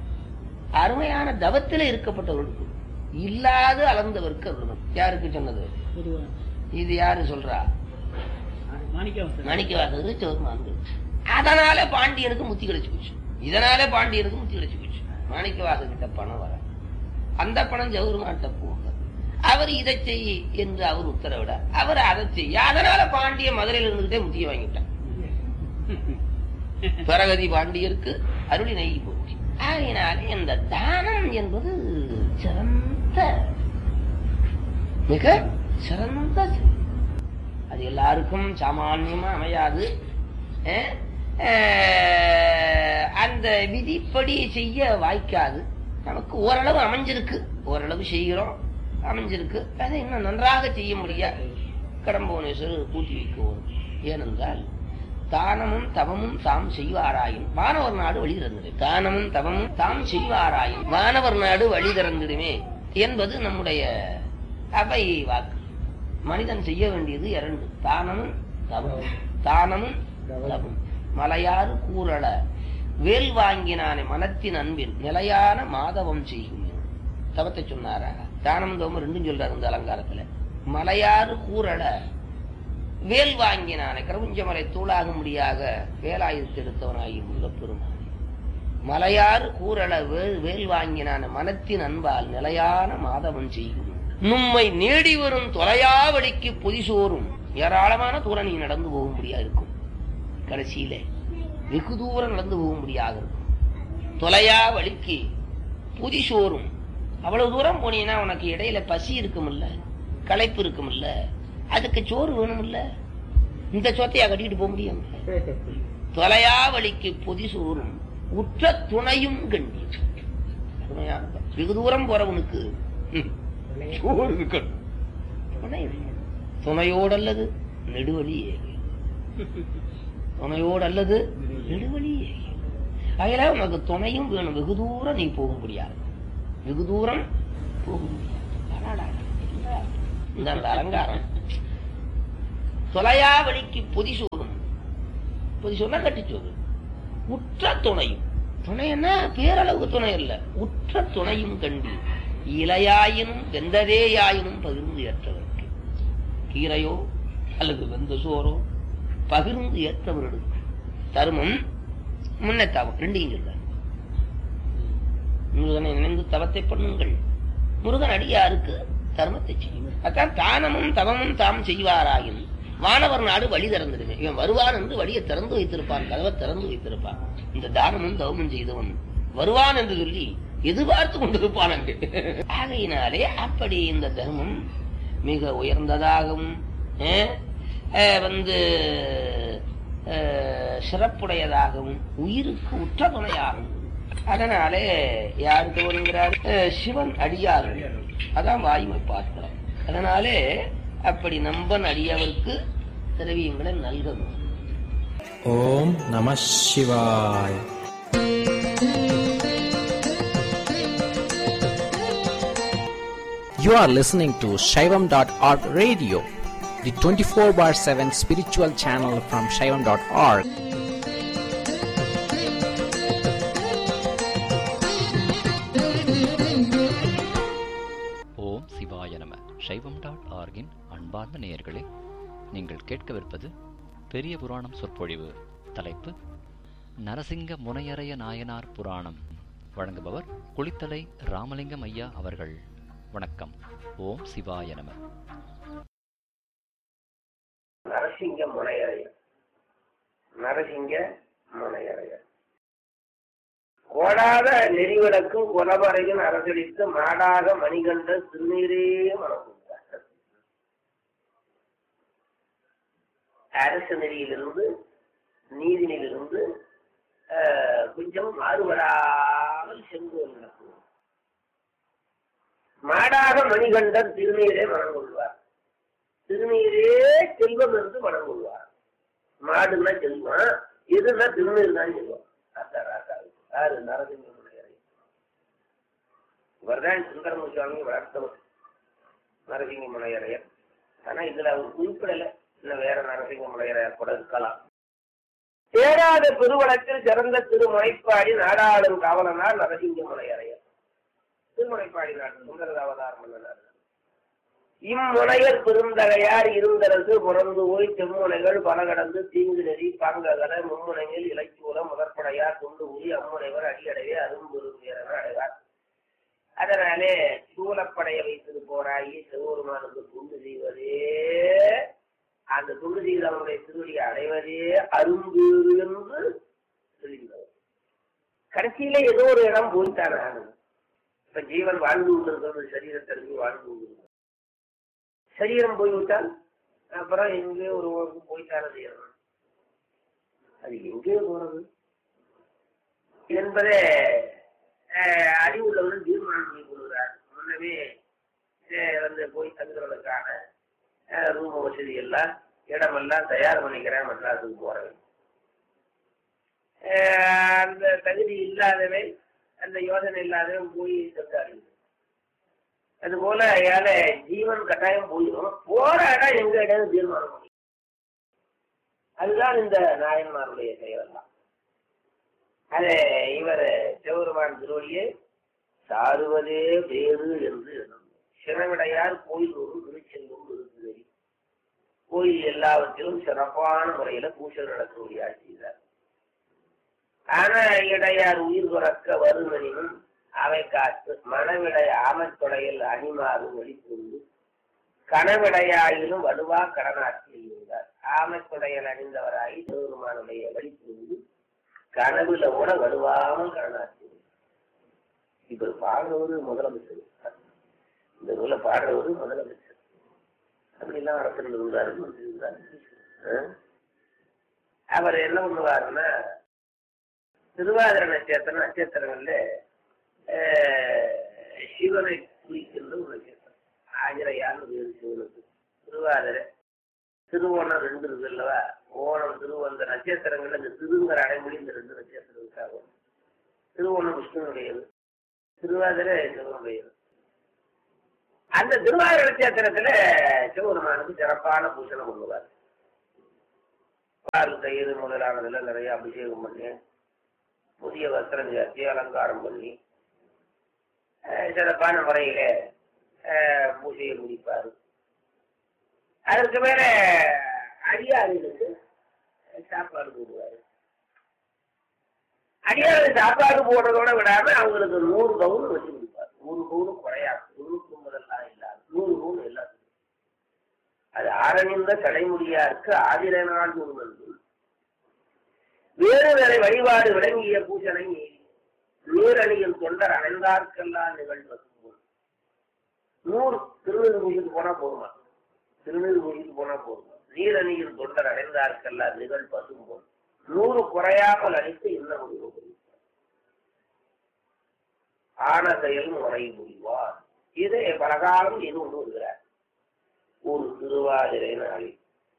S1: அருமையான தவத்திலே இருக்கப்பட்டவர்களுக்கு இல்லாத அளந்தவர்க்கு அருளும் யாருக்கு சொன்னது
S2: பொதுவா
S1: இது யாரு சொல்றா
S2: மாணிக்கம்
S1: மாணிக்கவாசகர் சிவருமான்கள் அதனால பாண்டியனுக்கு முத்தி கிடைச்சு போச்சு இதனால பாண்டியனுக்கு முத்தி கிடைச்சு போச்சு மாணிக்கவாசகிட்ட பணம் வர அந்த பணம் ஜவுருமான்கிட்ட போக அவர் இதை செய் என்று அவர் உத்தரவிட அவர் அதை செய்ய அதனால பாண்டிய மதுரையில இருந்துகிட்டே முத்திய வாங்கிட்டான் பரகதி பாண்டியருக்கு அருளி நெய் போச்சு ஆகையினாலே இந்த தானம் என்பது சிறந்த மிக சிறந்த செயல். அது எல்லாருக்கும் சாமான்யமா அமையாது அஹ், அஹ், அந்த விதிப்படி செய்ய வாய்க்காது நமக்கு ஓரளவு அமைஞ்சிருக்கு ஓரளவு செய்கிறோம் அமைஞ்சிருக்கு அதை இன்னும் நன்றாக செய்ய முடியாது கடம்புவனேஸ்வரர் கூட்டி வைக்குவோம் ஏனென்றால் தானமும் தவமும் தாம் செய்வாராயும் வானவர் நாடு வழி திறந்திடும் தானமும் தவமும் தாம் செய்வாராயும் வானவர் நாடு வழி திறந்திடுமே என்பது நம்முடைய அவை வாக்கு மனிதன் செய்ய வேண்டியது இரண்டு தானமும் தவமும் தானமும் தவமும் மலையாறு கூறல வேல் வாங்கினானே மனத்தின் அன்பில் நிலையான மாதவம் செய்யும் தவத்தை சொன்னாரா தானம் தவம் ரெண்டும் சொல்றாரு இந்த அலங்காரத்துல மலையாறு கூறல வேல் வாங்கினானே கருவுஞ்சமலை தூளாகும்படியாக வேலாயுதத்தை எடுத்தவனாகி உள்ள பெருமானே மலையாறு கூறல வேல் வேல் வாங்கினான மனத்தின் அன்பால் நிலையான மாதவன் செய்யும் நும்மை நேடி வரும் தொலையாவளிக்கு பொதிசோறும் ஏராளமான தூரம் நீ நடந்து போகும்படியா இருக்கும் கடைசியில வெகு தூரம் நடந்து போகும்படியாக இருக்கும் தொலையா வழிக்கு புதிசோறும் அவ்வளவு தூரம் போனீங்கன்னா உனக்கு இடையில பசி இருக்குமில்ல களைப்பு இருக்குமில்ல அதுக்கு சோறு வேணுமில்ல இந்த சொத்தையா கட்டிட்டு போக முடியும் தொலையா வழிக்கு பொதி சோறும் உற்ற துணையும் கண்டி துணையான வெகு தூரம் போறவனுக்கு ம், சோறு இருக்கணும் துணை இருக்கணும். துணையோடு அல்லது நெடுவழி ஏகி துணையோடு அல்லது நெடுவழி அதில் உனக்கு துணையும் வேணும் வெகு தூரம் நீ போக முடியாது வெகு தூரம் போக முடியாது அடாடா, என்ன இந்த அந்த அலங்காரம் தொலையா வழிக்கு பொதி சோறும் பொதி சொன்னா கட்டிச்சோறு உற்ற துணையும் துணை என்ன பேரளவு துணை இல்ல உற்ற துணையும் கண்டு இலையாயினும் வெந்ததேயாயினும் பகிர்ந்து ஏற்றவருக்கு கீரையோ அல்லது வெந்த சோறோ பகிர்ந்து ஏற்றவர்களுக்கு தருமம் முன்னத்தாவும் ரெண்டையும் சொல்றார் முருகனை நினைந்து தவத்தை பண்ணுங்கள் முருகன் அடியாருக்கு தர்மத்தை செய்யும் அதான் தானமும் தவமும் தாம் செய்வாராயின் வானவர் நாடு வழி திறந்துடுங்க இவன் வருவான் என்று வழியை திறந்து வைத்திருப்பான் கதவை திறந்து வைத்திருப்பான் இந்த தானமும் தவமும் செய்தவன் வருவான் என்று சொல்லி எதிர்பார்த்து கொண்டிருப்பான் அங்கு ஆகையினாலே அப்படி இந்த தர்மம் மிக உயர்ந்ததாகவும் அஹ், அஹ், வந்து அஹ், சிறப்புடையதாகவும் உயிருக்கு உற்ற துணையாகவும் அதனாலே யாருக்கு வருகிறார் அஹ், சிவன் அடியார்கள் அதான் வாயுமை பார்க்கிறோம் அதனாலே அப்படி நம்பன் அடியவருக்கு திரவியங்களை நல்கணும்
S3: ஓம் நம சிவாய் You are listening to Shaivam.org radio, the 24 bar 7 spiritual channel from Shaivam.org.
S4: ஓம் சிவாய நம சைவம் டாட் ஆர்கின் அன்பார்ந்த நேயர்களே நீங்கள் கேட்கவிருப்பது பெரிய புராணம் சொற்பொழிவு தலைப்பு நரசிங்க முனையரைய நாயனார் புராணம் வழங்குபவர் குளித்தலை ராமலிங்கம் ஐயா அவர்கள் வணக்கம் ஓம் சிவாய நம
S1: நரசிங்க முனையரையர் நரசிங்க முனையரையர் கோடாத நெறிவிளக்கும் குலவரையின் அரசளித்து மாடாக மணிகண்ட திருநீரே மணக்குண்டார் அரசு நெறியிலிருந்து நீதினிலிருந்து ஆஹ், கொஞ்சம் மாறுபடாமல் சென்று நடக்கும் மாடாக மணிகண்டர் திருநீரே மனம் கொள்வார் திருநீரே செல்வம் என்று மனம் கொள்வார் மாடுன்னா செல்வம் எதுனா திருநீர் தான் செல்வம் அதான் ராசாவுக்கு. யாரு நரசிங்க முனையரை இவர்தான் சுந்தரமு சுவாமி வளர்த்தவர் நரசிங்க முனையரையர் ஆனா இதுல அவர் குறிப்பிடல இன்னும் வேற நரசிங்க முனையரையர் கூட இருக்கலாம் சேராத பெருவழக்கில் சிறந்த திருமுனைப்பாடி நாடாளும் காவலனார் நரசிங்க முனையரையர் திருமுனைப்பாடி நாடு சுந்தர அவதாரம் மன்னனார் இம்முனையர் பெருந்தகையார் இருந்தரசு புறந்து போய் செம்முனைகள் பல கடந்து தீங்கு நெறி பாங்ககல மும்முனையில் இலச்சூலம் முதற்படையார் கொண்டு ஊறி அம்முனைவர் அடியடைவே அரும்பெருமையரவர் அடைவார் அதனாலே சூலப்படைய வைத்தது போராயி சிவபெருமானுக்கு துண்டு செய்வதே அந்த துண்டு செய்தவனுடைய திருவடியை அடைவதே அரும்பு என்று சொல்லுகிறது கடைசியில ஏதோ ஒரு இடம் போய்த்தானே ஆகணும் இப்ப ஜீவன் வாழ்ந்து கொண்டிருக்கிறது சரீரத்திற்கு வாழ்ந்து கொண்டிருக்கிறது சரீரம் போய்விட்டால் அப்புறம் எங்கேயோ ஒரு ஊருக்கு போய்த்தானே செய்யணும் அது எங்கேயோ போறது என்பதை அஹ், அறிவுள்ளவர்கள் தீர்மானம் பண்ணி கொள்கிறார் முன்னமே அஹ், வந்து போய் தங்குறதுக்கான ரூம் வசதி எல்லாம் இடமெல்லாம் தயார் பண்ணிக்கிறேன் மெட்ராஸுக்கு போறேன் அஹ், அந்த தகுதி இல்லாதவன் அந்த யோசனை இல்லாதவன் போய் தங்காரு அது போல ஏழை ஜீவன் கட்டாயம் போயிடும் போற இடம் எங்க இடம் தீர்மானம் பண்ணி அதுதான் இந்த நாயன்மாருடைய செயல் அது இவர் சிவபெருமான் திருவடியே சாருவதே வேறு என்று எண்ணும். சிறவிடையார் கோயில் ஒரு திருச்செந்தூர் இருக்குது கோயில் எல்லாவற்றிலும் சிறப்பான முறையில பூஜை நடக்கக்கூடிய செய்தார் ஆனா இடையார் உயிர் துறக்க வருவனினும் அவை காத்து மனவிடைய ஆமத்தொடையில் அணிமாறும் வெளிப்புண்டு கனவிடையாயிலும் வலுவா கடனாற்றி இருந்தார் ஆமத்தொடையில் அணிந்தவராகி சிவபெருமானுடைய வெளிப்புண்டு கனவுல கூட வலுவாமல் கடனாற்றி இப்ப பாடுறவரு முதலமைச்சர் இந்த நூலை பாடுறவரு முதலமைச்சர் அப்படிலாம் அரசர்கள் இருந்தாரு மந்திரி இருந்தாரு ஆ? அவர் என்ன பண்ணுவாருன்னா திருவாதிர நட்சத்திரம் நட்சத்திரங்கள்ல ஆஹ், சிவனை குறிக்கின்ற ஒரு நட்சத்திரம் ஆஜரையான வேறு சிவனுக்கு திருவாதிரை திருவோணம் ரெண்டு இருக்கு அல்லவா
S5: ஓணம் திருவந்த நட்சத்திரங்கள் இந்த திருங்கிற அடைமொழி இந்த ரெண்டு நட்சத்திரத்துக்காக வரும். திருவோணம் விஷ்ணுனுடையது திருவாதிரை சிவனுடையது அந்த திருவாதிரை நட்சத்திரத்துல சிவபெருமானுக்கு சிறப்பான பூசணம் கொள்வார் பால் தயிர் முதலானதுல நிறைய அபிஷேகம் பண்ணி புதிய வஸ்திரம் சாத்தி அலங்காரம் பண்ணி அஹ், சிறப்பான முறையில அஹ், பூஜையை முடிப்பார் அதற்கு மேல அடியார்களுக்கு சாப்பாடு போடுவாரு அடியாளுக்கு சாப்பாடு போடுறதோட விடாம அவங்களுக்கு நூறு பவுன் வச்சு கொடுப்பார் நூறு பவுன் குறையாது தொண்ணூத்தி ஒன்பதெல்லாம் இல்லாது நூறு பவுன் எல்லாத்துக்கும் அது ஆரணிந்த தலைமுடியாருக்கு ஆதிர நாள் ஒருவன் வேறு வேறு வழிபாடு விளங்கிய பூசனை நீரணியில் தொண்டர் அடைந்தார்க்கெல்லாம் நிகழ்வது போல். நூறு திருநீர் பூஜைக்கு போனா போதுமா திருநீர் பூஜைக்கு போனா போதுமா நீரணியில் தொண்டர் அடைந்தார்க்கெல்லாம் நிகழ் பசும் போல் நூறு குறையாமல் அளித்து என்ன முடிவு புரிவார். ஆன செயல் முறை புரிவார் இதை பலகாலம் இது கொண்டு வருகிறார் ஒரு திருவாதிரை நாளில்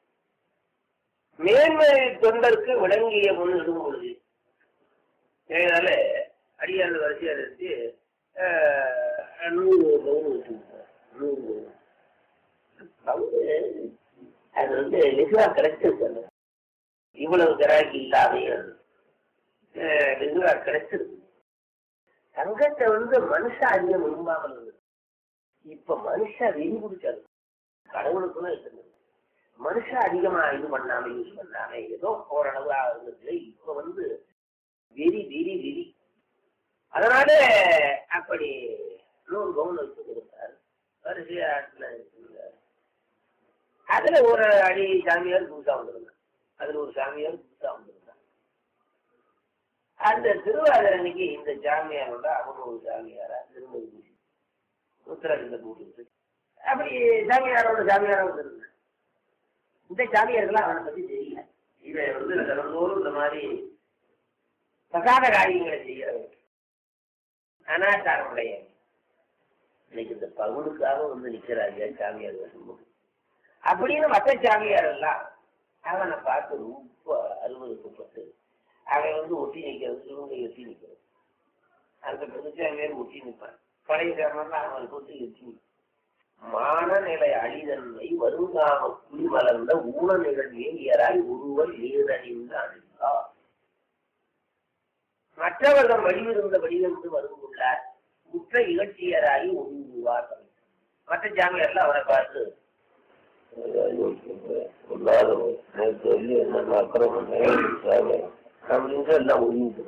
S5: மேன்மை தொண்டருக்கு விளங்கிய முன் இடும் பொழுது இதனால அடியாள் வரிசையா நிறுத்தி ஆஹ், நூறு பவுன் வச்சுருக்கார் நூறு பவுன் பவுன் அது வந்து வெகுவா கிடைச்சிருக்கு இவ்வளவு கிராக்கி இல்லாமே அது ஆஹ், வெகுவா கிடைச்சிருக்கு தங்கத்தை வந்து மனுஷன் அதிகம் விரும்பாமல் இருந்தது இப்ப மனுஷன் வெறி பிடிச்சாரு கடவுளுக்குள்ள இருந்தது மனுஷன் அதிகமா இது பண்ணாம யூஸ் பண்ணாம ஏதோ ஓரளவு இருந்தது இப்ப வந்து வெறி வெறி வெறி அதனால அப்படி நூறு பவுன் வச்சு கொடுத்தாரு வரிசையா ஆட்டுல இருந்தார் அதுல ஒரு அடி சாமியார் புதுசா வந்திருந்தார் அதுல ஒரு சாமியார் புதுசா வந்திருந்தார் அந்த திருவாதிரை அன்னைக்கு இந்த சாமியாரோட அவங்க ஒரு சாமியாரா திருமதி பூசி உத்தரகிந்த கூட்டு அப்படி சாமியாரோட சாமியாரா வந்திருந்தார் இந்த சாமியார்கள்லாம் அவனை பத்தி தெரியல இவன் வந்து தினந்தோறும் இந்த மாதிரி பிரசாத காரியங்களை செய்யறவன் அனாச்சாரமுடைய இன்னைக்கு இந்த பவுனுக்காக வந்து நிக்கிறாங்க சாமியார் வரும்போது அப்படின்னு மற்ற சாமியார் எல்லாம் அவனை பார்த்து ரொம்ப அருவருக்கப்பட்டு அவன் வந்து ஒட்டி நிக்கிறது இவங்க எட்டி நிக்கிறது அந்த புதுச்சாமியார் ஒட்டி நிற்பான் பழைய சாமியார் அவனுக்கு ஒட்டி எட்டி நிற்பான் மானநிலை அழிதன்மை வருங்காம குடி வளர்ந்த ஊன நிகழ்வியராய் ஒருவர் நீரணிந்து அழிந்தார் மற்றவர்கள் வழிவிருந்த வழிவிருந்து வருந்துள்ளார் குற்ற இகழ்ச்சியராகி ஒதுங்குவார் மற்ற ஜாமியர்ல அவரை பார்த்து அப்படின்னு எல்லாம் ஒதுங்கிட்டு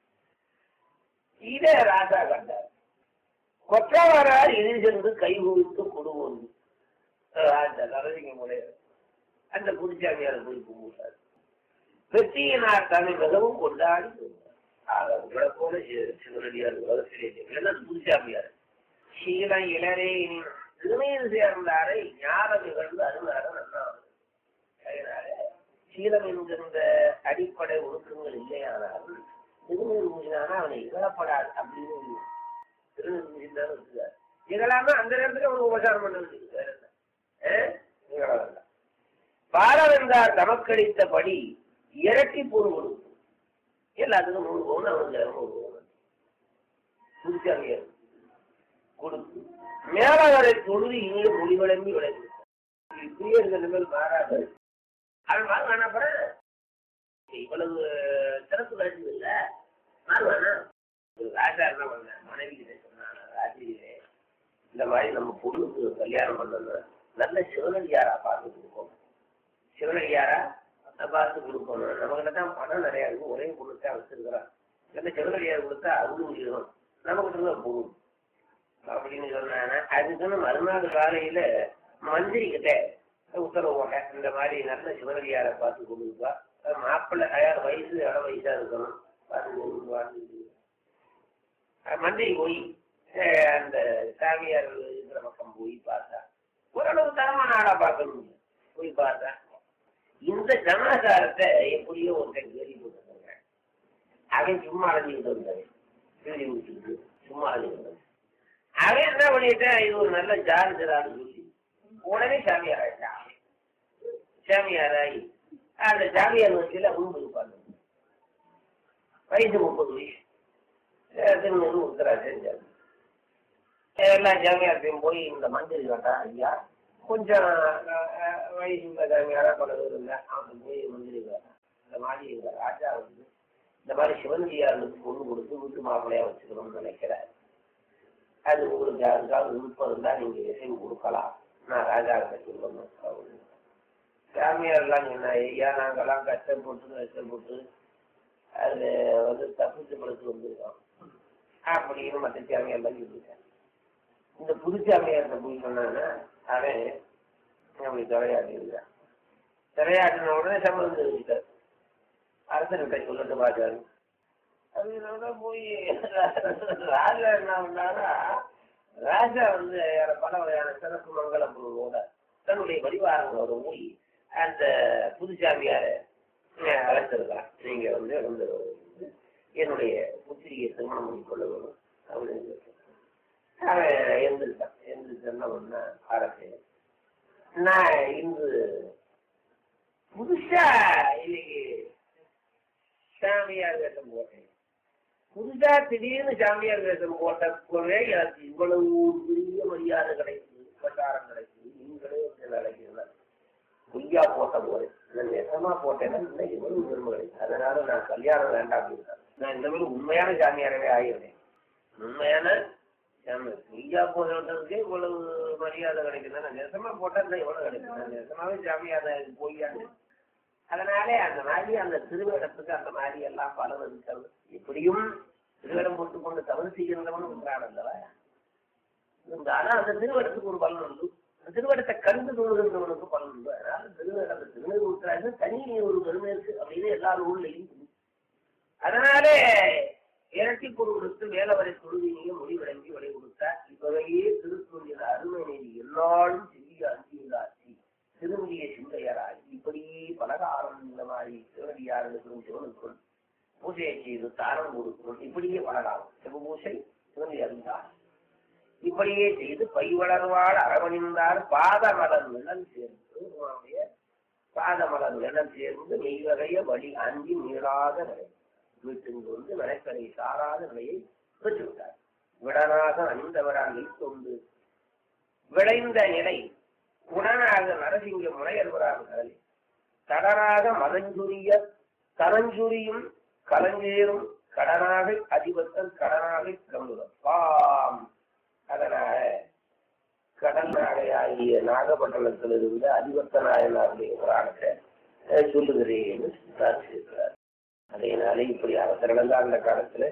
S5: இதை ராஜா கண்டார் கொற்றவரால் எதிர் சென்று கை குவித்து கொடுவோம் அந்த நரசிங்க முறையர் அந்த புதுச்சாமியார் போய் கும்பிட்டார் வெற்றியினார் தன்னை மிகவும் கொண்டாடி ஆக உங்களை போல சி- சிவனடியார் உலகத்திலே இல்லைன்னா அது புதுச்சாமியார் சீலம் இளரே திருமையில் சேர்ந்தாரை ஞானம் நிகழ்ந்து அருளார நன்னாவது அதனால சீலம் என்கின்ற அடிப்படை ஒழுக்கங்கள் இல்லையானால் திருநீர் பூசினானா அவனை இகழப்படாது அப்படின்னு திருநெல்வேலிதான் இருக்கிறார் இகழாம அந்த நேரத்துல ஒரு உபசாரம் பண்ணது வேற என்ன அஹ்? இகழ வேண்டாம் பாரவென்றார் தமக்களித்தபடி இரட்டி பொருள் கொடுக்கும் எல்லாத்துக்கும் நூறு பவுன் அவனுக்கு இரநூறு பவுன் புதுச்சாமியா கொடுத்து மேலாளரை தொழுது இனிய மொழி வழங்கி விளங்கி இப்படியே இருந்த நிலைமையில் மாறாது அவன் வாங்க அப்புறம் இவ்வளவு சிறப்பு காட்சி இல்ல மாறுவானா ஒரு ராஜா என்ன பண்ண மனைவி கிட்ட சொன்னான் ராஜிலே இந்த மாதிரி நம்ம பொண்ணுக்கு கல்யாணம் பண்ணணும் நல்ல சிவனடியாரா பார்த்து கொடுக்கணும் சிவனடியாரா பார்த்து கொடுக்கணும் நம்மகிட்ட தான் பணம் நிறைய இருக்கும் ஒரே பொண்ணு தான் வச்சிருக்கிறான் நல்ல சிவனடியார் கொடுத்தா அறுபது முடியும் நமக்கு தான் போகும் அப்படின்னு சொன்னாங்க அதுக்குன்னு மறுநாள் காலையில மந்திரி கிட்ட உத்தரவு போட்டேன் இந்த மாதிரி நல்ல சிவனடியாரை பார்த்து கொடுப்பா மாப்பிள்ளை அயார் வயசு இட வயசா இருக்கணும் பார்த்து கொடுப்பான்னு மந்திரி போய் அஹ், அந்த சாமியார் இருக்கிற பக்கம் போய் பார்த்தா ஓரளவு தரமான ஆளா பார்க்கணும் போய் பார்த்தா இந்த சமாச்சாரத்தை எப்படியோ ஒருத்தன் கேள்வி போட்டுருக்காங்க அவன் சும்மா அழைஞ்சிக்கிட்டு வந்தவன் கேள்வி விட்டுக்கிட்டு சும்மா அழைஞ்சிக்கிட்டு அவன் என்ன பண்ணிட்டான் இது ஒரு நல்ல ஜாதிரான்னு சொல்லி உடனே சாமியார் ஆயிட்டான் சாமியாராகி அந்த ஜாமியார் வச்சியில முன்பு இருப்பாங்க வயசு முப்பது வயசு திருநெல் உத்தராஜ் செஞ்சாங்க எல்லா ஜாமியார்த்தையும் போய் இந்த மந்திரி கேட்டா ஐயா கொஞ்சம் அஹ், அஹ், வயசு உள்ள ஜாமியாரா பல பேர் இருந்தேன் அவன் போய் மந்திரி கேட்டான் இந்த மாதிரி இந்த ராஜா வந்து இந்த மாதிரி சிவனடியார்களுக்கு பொண்ணு கொடுத்து வீட்டு மாப்பிள்ளையா வச்சுக்கணும்னு நினைக்கிறார் அது உங்களுக்கு யாருக்காவது விருப்பம் இருந்தா நீங்க இசைவு கொடுக்கலாம் நான் ராஜா கிட்ட சொல்லணும் அப்படின்னு. சாமியார்லாம் சொன்னா ஐயா நாங்கெல்லாம் கஷ்டப்பட்டு கஷ்டப்பட்டு அது வந்து தப்பிச்சு படுத்து வந்திருக்கோம் அப்படின்னு மற்ற சாமியார்லாம் சொல்லிட்டாங்க இந்த புது சாமியார்கிட்ட போய் சொன்னாங்கன்னா அவன் அப்படி தலையாட்டி இருக்கிறான் தலையாட்டின உடனே சம்பளம் தெரிவித்தார் அரசர்கிட்ட சொல்லட்டு பார்த்தாரு அதனால போய் ராஜா என்ன பண்ணாரா ராஜா வந்து வேற பல வகையான சிறப்பு மங்கள பொருளோட தன்னுடைய பரிவாரங்களோட போய் அந்த புதுசாமியார அழைச்சிருக்கான் நீங்க வந்து வந்து என்னுடைய புத்திரியை திருமணம் பண்ணி கொள்ள வேணும் அப்படின்னு சொல்லி அவன் எழுந்திருக்கான் எழுந்திருச்சு என்ன பண்ணா அரசு நான் இன்று புதுசா இன்னைக்கு சாமியார் வேஷம் போட்டேன் புதுசா திடீர்னு சாமியார் வேஷம் போட்டப்பவே எனக்கு இவ்வளவு பெரிய மரியாதை கிடைக்குது பிரச்சாரம் கிடைக்குது நீங்களே கிடைக்குதுல பொய்யா போட்ட போது நான் நெசமா போட்டேன்னா இன்னைக்கு இவ்வளவு பெருமை கிடைக்கும் அதனால நான் கல்யாணம் வேண்டாம் அப்படின்னு நான் இந்த மாதிரி உண்மையான சாமியாரவே ஆகிடுறேன் உண்மையான சாமியார் பொய்யா போட்டதுக்கே இவ்வளவு மரியாதை கிடைக்குது நான் நெசமா போட்டா இன்னும் எவ்வளவு கிடைக்கும் நான் நெசமாவே சாமியார் பொய்யான்னு அதனாலே அந்த மாதிரி அந்த திருவேடத்துக்கு அந்த மாதிரி எல்லாம் பலன் இருக்கிறது எப்படியும் திருவேடம் போட்டுக் கொண்டு தவறு செய்கின்றவன் உண்டான் அல்லவா இருந்தாலும் அந்த திருவேடத்துக்கு ஒரு பலன் உண்டு அந்த திருவேடத்தை கண்டு தொழுகின்றவனுக்கு பலன் உண்டு அதனால திருவேடம் அந்த திருநீர் ஊற்றாது தனி ஒரு பெருமை இருக்கு அப்படின்னு எல்லா ஊர்லையும் உண்டு. அதனாலே இரட்டி பொருள் கொடுத்து வேலவரை தொழுவினையும் முடிவடங்கி விலை கொடுத்தார் இவ்வகையே திருத்தொழில் அருமை நீதி எல்லாரும் செல்லிய அஞ்சியுள்ளாட்சி திரும்பிய சிந்தையராய் இப்படி பலகாரம் இந்த மாதிரி சிவனடியார்களுக்கும் சிவனுக்கும் பூஜையை செய்து தாரம் கொடுக்கும் இப்படியே பலகாரம் சிவபூசை சிவனடி அறிந்தார் இப்படியே செய்து பை வளர்வாள் அரவணிந்தார் பாதமலர் நிழல் சேர்ந்து பெருமானுடைய பாதமலர் நிழல் சேர்ந்து மெய்வகைய வழி அஞ்சி மீளாத நிலை வீட்டின் வந்து நடைக்கரை சாராத நிலையை பெற்றுவிட்டார் விடனாக அணிந்தவரால் கொண்டு விளைந்த நிலை உடனாக நரசிங்க முனையல்வராக கடனாக மதஞ்சுரிய கரஞ்சுரியும் கலஞ்சேரும் கடனாக அதிபத்தல் கடனாக கங்குதல் பாம் அதனால கடல் நாகையாகிய நாகப்பட்டினத்தில் இருந்து அதிபத்த நாயனாருடைய புராணத்தை அஹ், சொல்லுகிறேன் சித்தார்த்திருக்கிறார் அதனாலே இப்படி அவசரம் நடந்த அந்த காலத்துல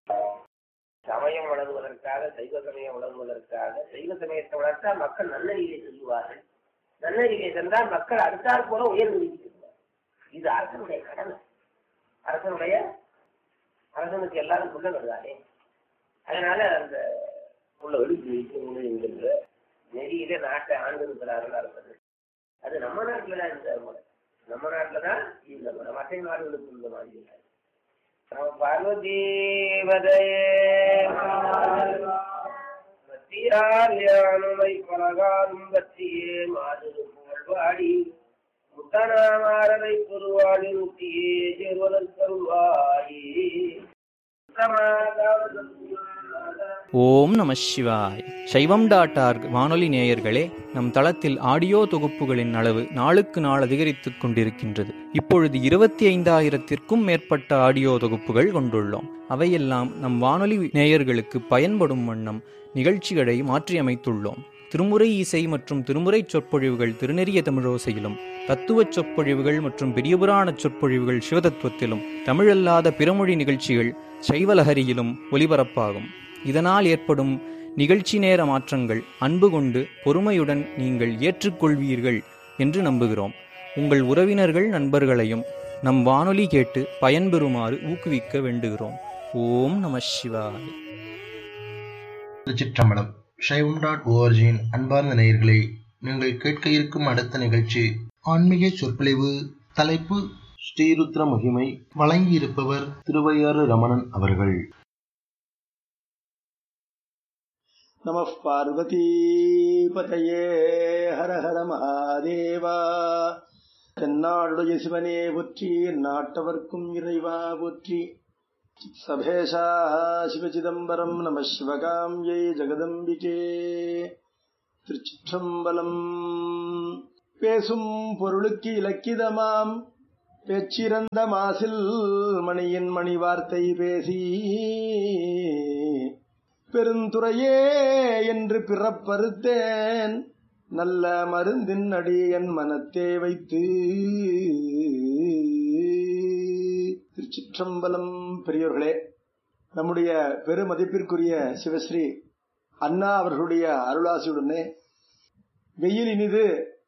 S5: சமயம் வளர்வதற்காக சைவ சமயம் வளர்வதற்காக சைவ சமயத்தை வளர்த்தால் மக்கள் நன்னறிவியை செல்வார்கள் நன்னறிவியை சென்றால் மக்கள் அடுத்தாற் போல உயர்ந்து செல்வார் இது அரசனுடைய கடமை அரசனுடைய அரசனுக்கு எல்லாரும் சொல்ல வருதானே அதனால அந்த உள்ள எழுதி வைக்கணும் என்கின்ற நெறியிலே நாட்டை ஆண்டிருக்கிறார்கள் அரசர்கள் அது நம்ம நாட்டுல தான் இந்த முறை நம்ம நாட்டுல தான் இந்த முறை மற்ற நாடுகளுக்கு இந்த மாதிரி இல்லை நம பார்வதீவதையே பத்தியாலுமை பலகாலும் பத்தியே மாதிரி புகழ்வாடி முத்தனாமாரதை பொருவாடி முத்தியே சேர்வதற்கருவாயி
S6: ஓம் நம சிவாய் சைவம் டாட் ஆர்க் வானொலி நேயர்களே நம் தளத்தில் ஆடியோ தொகுப்புகளின் அளவு நாளுக்கு நாள் அதிகரித்துக் கொண்டிருக்கின்றது இப்பொழுது இருபத்தி ஐந்தாயிரத்திற்கும் மேற்பட்ட ஆடியோ தொகுப்புகள் கொண்டுள்ளோம் அவையெல்லாம் நம் வானொலி நேயர்களுக்கு பயன்படும் வண்ணம் நிகழ்ச்சிகளை மாற்றியமைத்துள்ளோம் திருமுறை இசை மற்றும் திருமுறை சொற்பொழிவுகள் திருநெறிய தமிழோசையிலும் தத்துவச் சொற்பொழிவுகள் மற்றும் பெரியபுராண சொற்பொழிவுகள் சிவதத்துவத்திலும் தமிழல்லாத பிறமொழி நிகழ்ச்சிகள் சைவலஹரியிலும் ஒலிபரப்பாகும் இதனால் ஏற்படும் நிகழ்ச்சி நேர மாற்றங்கள் அன்பு கொண்டு பொறுமையுடன் நீங்கள் ஏற்றுக்கொள்வீர்கள் என்று நம்புகிறோம் உங்கள் உறவினர்கள் நண்பர்களையும் நம் வானொலி கேட்டு பயன்பெறுமாறு ஊக்குவிக்க வேண்டுகிறோம் ஓம் நம சிவாய
S7: திருச்சிற்றம்பலம் சைவம் டாட் ஓஆர்ஜியின் அன்பார்ந்த நேயர்களே நீங்கள் கேட்க இருக்கும் அடுத்த நிகழ்ச்சி ஆன்மீக சொற்பொழிவு தலைப்பு ஸ்ரீருத்ர மகிமை வழங்கியிருப்பவர் திருவையாறு ரமணன் அவர்கள்
S2: नमः पार्वतीपतये हर हर महादेव தென்னாடுடைய சிவனே போற்றி நாட்டவர்க்கும் இறைவா போற்றி சபேஷா சிவசிதம்பரம் நம சிவகாம்யை ஜெகதம்பிகே திருச்சிற்றம்பலம் பேசும் பொருளுக்கு இலக்கிதமாம் பேச்சிறந்த மாசில் மணியின் மணி வார்த்தை பேசி பெருந்துறையே என்று பிறப்பறுத்தேன் நல்ல மருந்தின் அடி என் மனத்தே வைத்து திருச்சிற்றம்பலம் பெரியோர்களே நம்முடைய பெருமதிப்பிற்குரிய சிவஸ்ரீ அண்ணா அவர்களுடைய அருளாசியுடனே வெயில் இனிது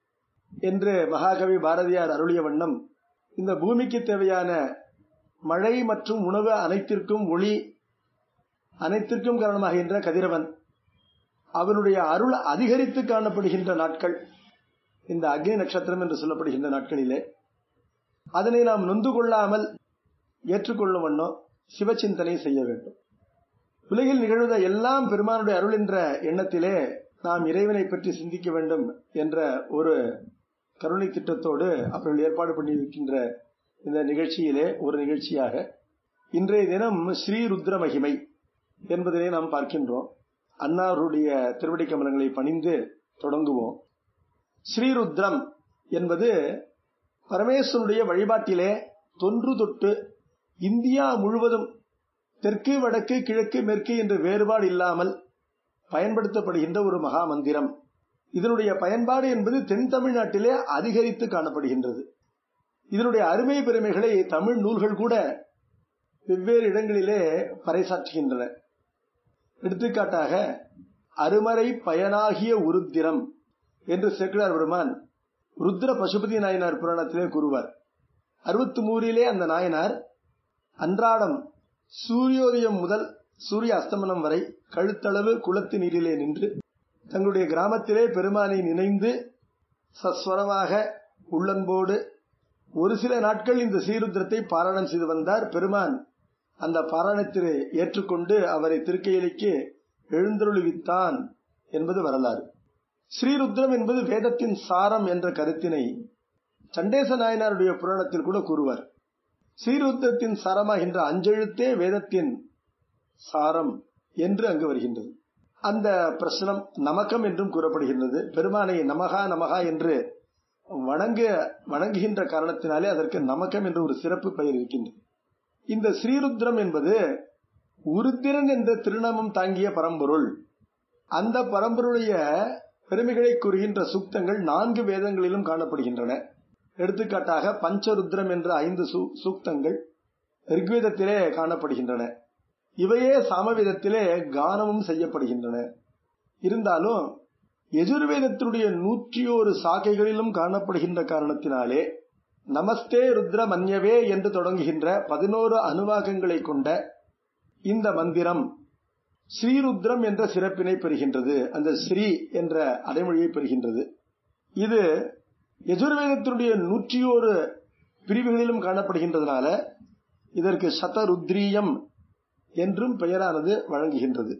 S2: என்று மகாகவி பாரதியார் அருளிய வண்ணம் இந்த பூமிக்கு தேவையான மழை மற்றும் உணவு அனைத்திற்கும் ஒளி அனைத்திற்கும் காரணமாகின்ற கதிரவன் அவனுடைய அருள் அதிகரித்து காணப்படுகின்ற நாட்கள் இந்த அக்னி நட்சத்திரம் என்று சொல்லப்படுகின்ற நாட்களிலே அதனை நாம் நொந்து கொள்ளாமல் ஏற்றுக்கொள்ளும் வண்ணம் சிவச்சிந்தனை செய்ய வேண்டும் உலகில் நிகழ்வத எல்லாம் பெருமானுடைய அருள் என்ற எண்ணத்திலே நாம் இறைவனை பற்றி சிந்திக்க வேண்டும் என்ற ஒரு கருணை திட்டத்தோடு அவர்கள் ஏற்பாடு பண்ணியிருக்கின்ற இந்த நிகழ்ச்சியிலே ஒரு நிகழ்ச்சியாக இன்றைய தினம் ஸ்ரீருத்ர மகிமை என்பதனை நாம் பார்க்கின்றோம் அன்னாருடைய திருவடி கமலங்களை பணிந்து தொடங்குவோம் ஸ்ரீருத்ரம் என்பது பரமேஸ்வருடைய வழிபாட்டிலே தொன்று தொட்டு இந்தியா முழுவதும் தெற்கு வடக்கு கிழக்கு மேற்கு என்ற வேறுபாடு இல்லாமல் பயன்படுத்தப்படுகின்ற ஒரு மகா மந்திரம் இதனுடைய பயன்பாடு என்பது தென் தமிழ்நாட்டிலே அதிகரித்து காணப்படுகின்றது இதனுடைய அருமை பெருமைகளை தமிழ் நூல்கள் கூட வெவ்வேறு இடங்களிலே பறைசாற்றுகின்றன எடுத்துக்காட்டாக அருமறை பயனாகிய உருத்திரம் என்று சேக்கிழார் பெருமான் ருத்ர பசுபதி நாயனார் புராணத்திலே கூறுவார் அறுபத்தி மூறிலே அந்த நாயனார் அன்றாடம் சூரியோதயம் முதல் சூரிய அஸ்தமனம் வரை கழுத்தளவு குளத்து நீரிலே நின்று தங்களுடைய கிராமத்திலே பெருமானை நினைந்து சஸ்வரமாக உள்ளன்போடு ஒரு சில நாட்கள் இந்த சீருத்திரத்தை பாராயணம் செய்து வந்தார் பெருமான் அந்த பாராயணத்திலே ஏற்றுக்கொண்டு அவரை திருக்கையிலைக்கு எழுந்தருளிவித்தான் என்பது வரலாறு ஸ்ரீருத்ரம் என்பது வேதத்தின் சாரம் என்ற கருத்தினை சண்டேச நாயனாருடைய புராணத்தில் கூட கூறுவார் ஸ்ரீருத்ரத்தின் சாரமாகின்ற அஞ்செழுத்தே வேதத்தின் சாரம் என்று அங்கு வருகின்றது அந்த பிரசனம் நமக்கம் என்றும் கூறப்படுகின்றது பெருமானை நமகா நமகா என்று வணங்க வணங்குகின்ற காரணத்தினாலே அதற்கு நமக்கம் என்று ஒரு சிறப்பு பெயர் இருக்கின்றது இந்த ஸ்ரீருத்ரம் என்பது உருத்திரன் என்ற திருநாமம் தாங்கிய பரம்பொருள் அந்த பரம்பொருடைய பெருமைகளை கூறுகின்ற சூக்தங்கள் நான்கு வேதங்களிலும் காணப்படுகின்றன எடுத்துக்காட்டாக பஞ்சருத்ரம் என்ற ஐந்து சூக்தங்கள் ரிக்வேதத்திலே காணப்படுகின்றன இவையே சாமவேதத்திலே கானமும் செய்யப்படுகின்றன இருந்தாலும் எஜுர்வேதத்தினுடைய நூற்றி ஒரு சாக்கைகளிலும் காணப்படுகின்ற காரணத்தினாலே நமஸ்தே ருத்ர மன்யவே என்று தொடங்குகின்ற பதினோரு அனுவாகங்களை கொண்ட இந்த மந்திரம் ஸ்ரீருத்ரம் என்ற சிறப்பினை பெறுகின்றது அந்த ஸ்ரீ என்ற அடைமொழியை பெறுகின்றது இது எஜுர்வேதத்தினுடைய நூற்றி ஒரு பிரிவுகளிலும் காணப்படுகின்றதுனால இதற்கு சதருத்ரீயம் என்றும் பெயரானது வழங்குகின்றது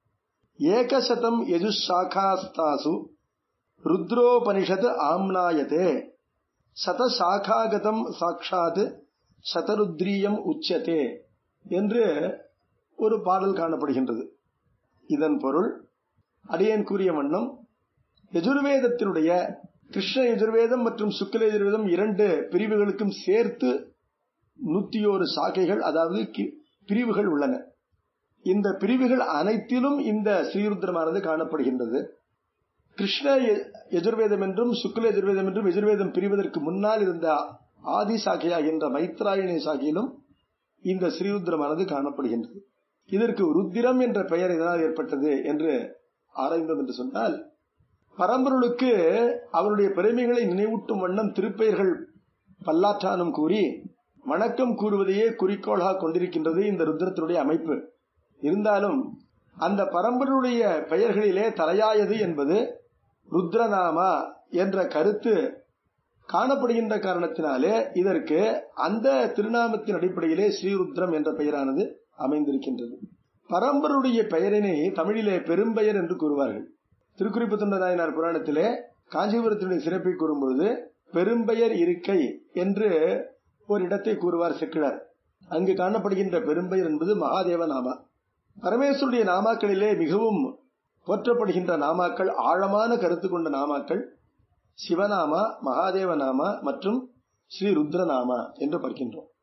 S2: ஏகசதம் யஜுஷாகாஸ்தாசு ருத்ரோபனிஷத் ஆம்னாயதே சதசாகாகதம் சாட்சாத் சதருத்ரீயம் உச்சதே என்று ஒரு பாடல் காணப்படுகின்றது இதன் பொருள் அடியேன் கூறிய வண்ணம் எஜுர்வேதத்தினுடைய கிருஷ்ண எஜுர்வேதம் மற்றும் சுக்ல எஜுர்வேதம் இரண்டு பிரிவுகளுக்கும் சேர்த்து நூத்தி ஒரு சாக்கைகள் அதாவது பிரிவுகள் உள்ளன இந்த பிரிவுகள் அனைத்திலும் இந்த ஸ்ரீருத்ரமானது காணப்படுகின்றது கிருஷ்ண எஜுர்வேதம் என்றும் சுக்ல எஜுர்வேதம் என்றும் எஜுர்வேதம் பிரிவதற்கு முன்னால் இருந்த ஆதி சாக்கையாகின்ற மைத்ராயணி சாக்கையிலும் இந்த ஸ்ரீருத்ரமானது காணப்படுகின்றது இதற்கு ருத்திரம் என்ற பெயர் இதனால் ஏற்பட்டது என்று ஆராய்ந்தோம் என்று சொன்னால் பரம்பொருளுக்கு அவருடைய பெருமைகளை நினைவூட்டும் வண்ணம் திருப்பெயர்கள் பல்லாற்றானும் கூறி வணக்கம் கூறுவதையே குறிக்கோளாக கொண்டிருக்கின்றது இந்த ருத்ரத்தினுடைய அமைப்பு இருந்தாலும் அந்த பரம்பருடைய பெயர்களிலே தலையாயது என்பது ருத்ரநாமா என்ற கருத்து காணப்படுகின்ற காரணத்தினாலே இதற்கு அந்த திருநாமத்தின் அடிப்படையிலே ஸ்ரீருத்ரம் என்ற பெயரானது அமைந்திருக்கின்றது பரம்பருடைய பெயரினை தமிழிலே பெரும்பெயர் என்று கூறுவார்கள் திருக்குறிப்பு தொண்ட நாயனார் புராணத்திலே காஞ்சிபுரத்தினுடைய சிறப்பை கூறும்பொழுது பெரும்பெயர் இருக்கை என்று ஒரு இடத்தை கூறுவார் செக்கிழார் அங்கு காணப்படுகின்ற பெரும்பெயர் என்பது மகாதேவ நாமா பரமேஸ்வருடைய நாமாக்களிலே மிகவும் போற்றப்படுகின்ற நாமாக்கள் ஆழமான கருத்து கொண்ட நாமாக்கள் சிவநாமா மகாதேவ நாமா மற்றும் ஸ்ரீ ருத்ரநாமா என்று பார்க்கின்றோம்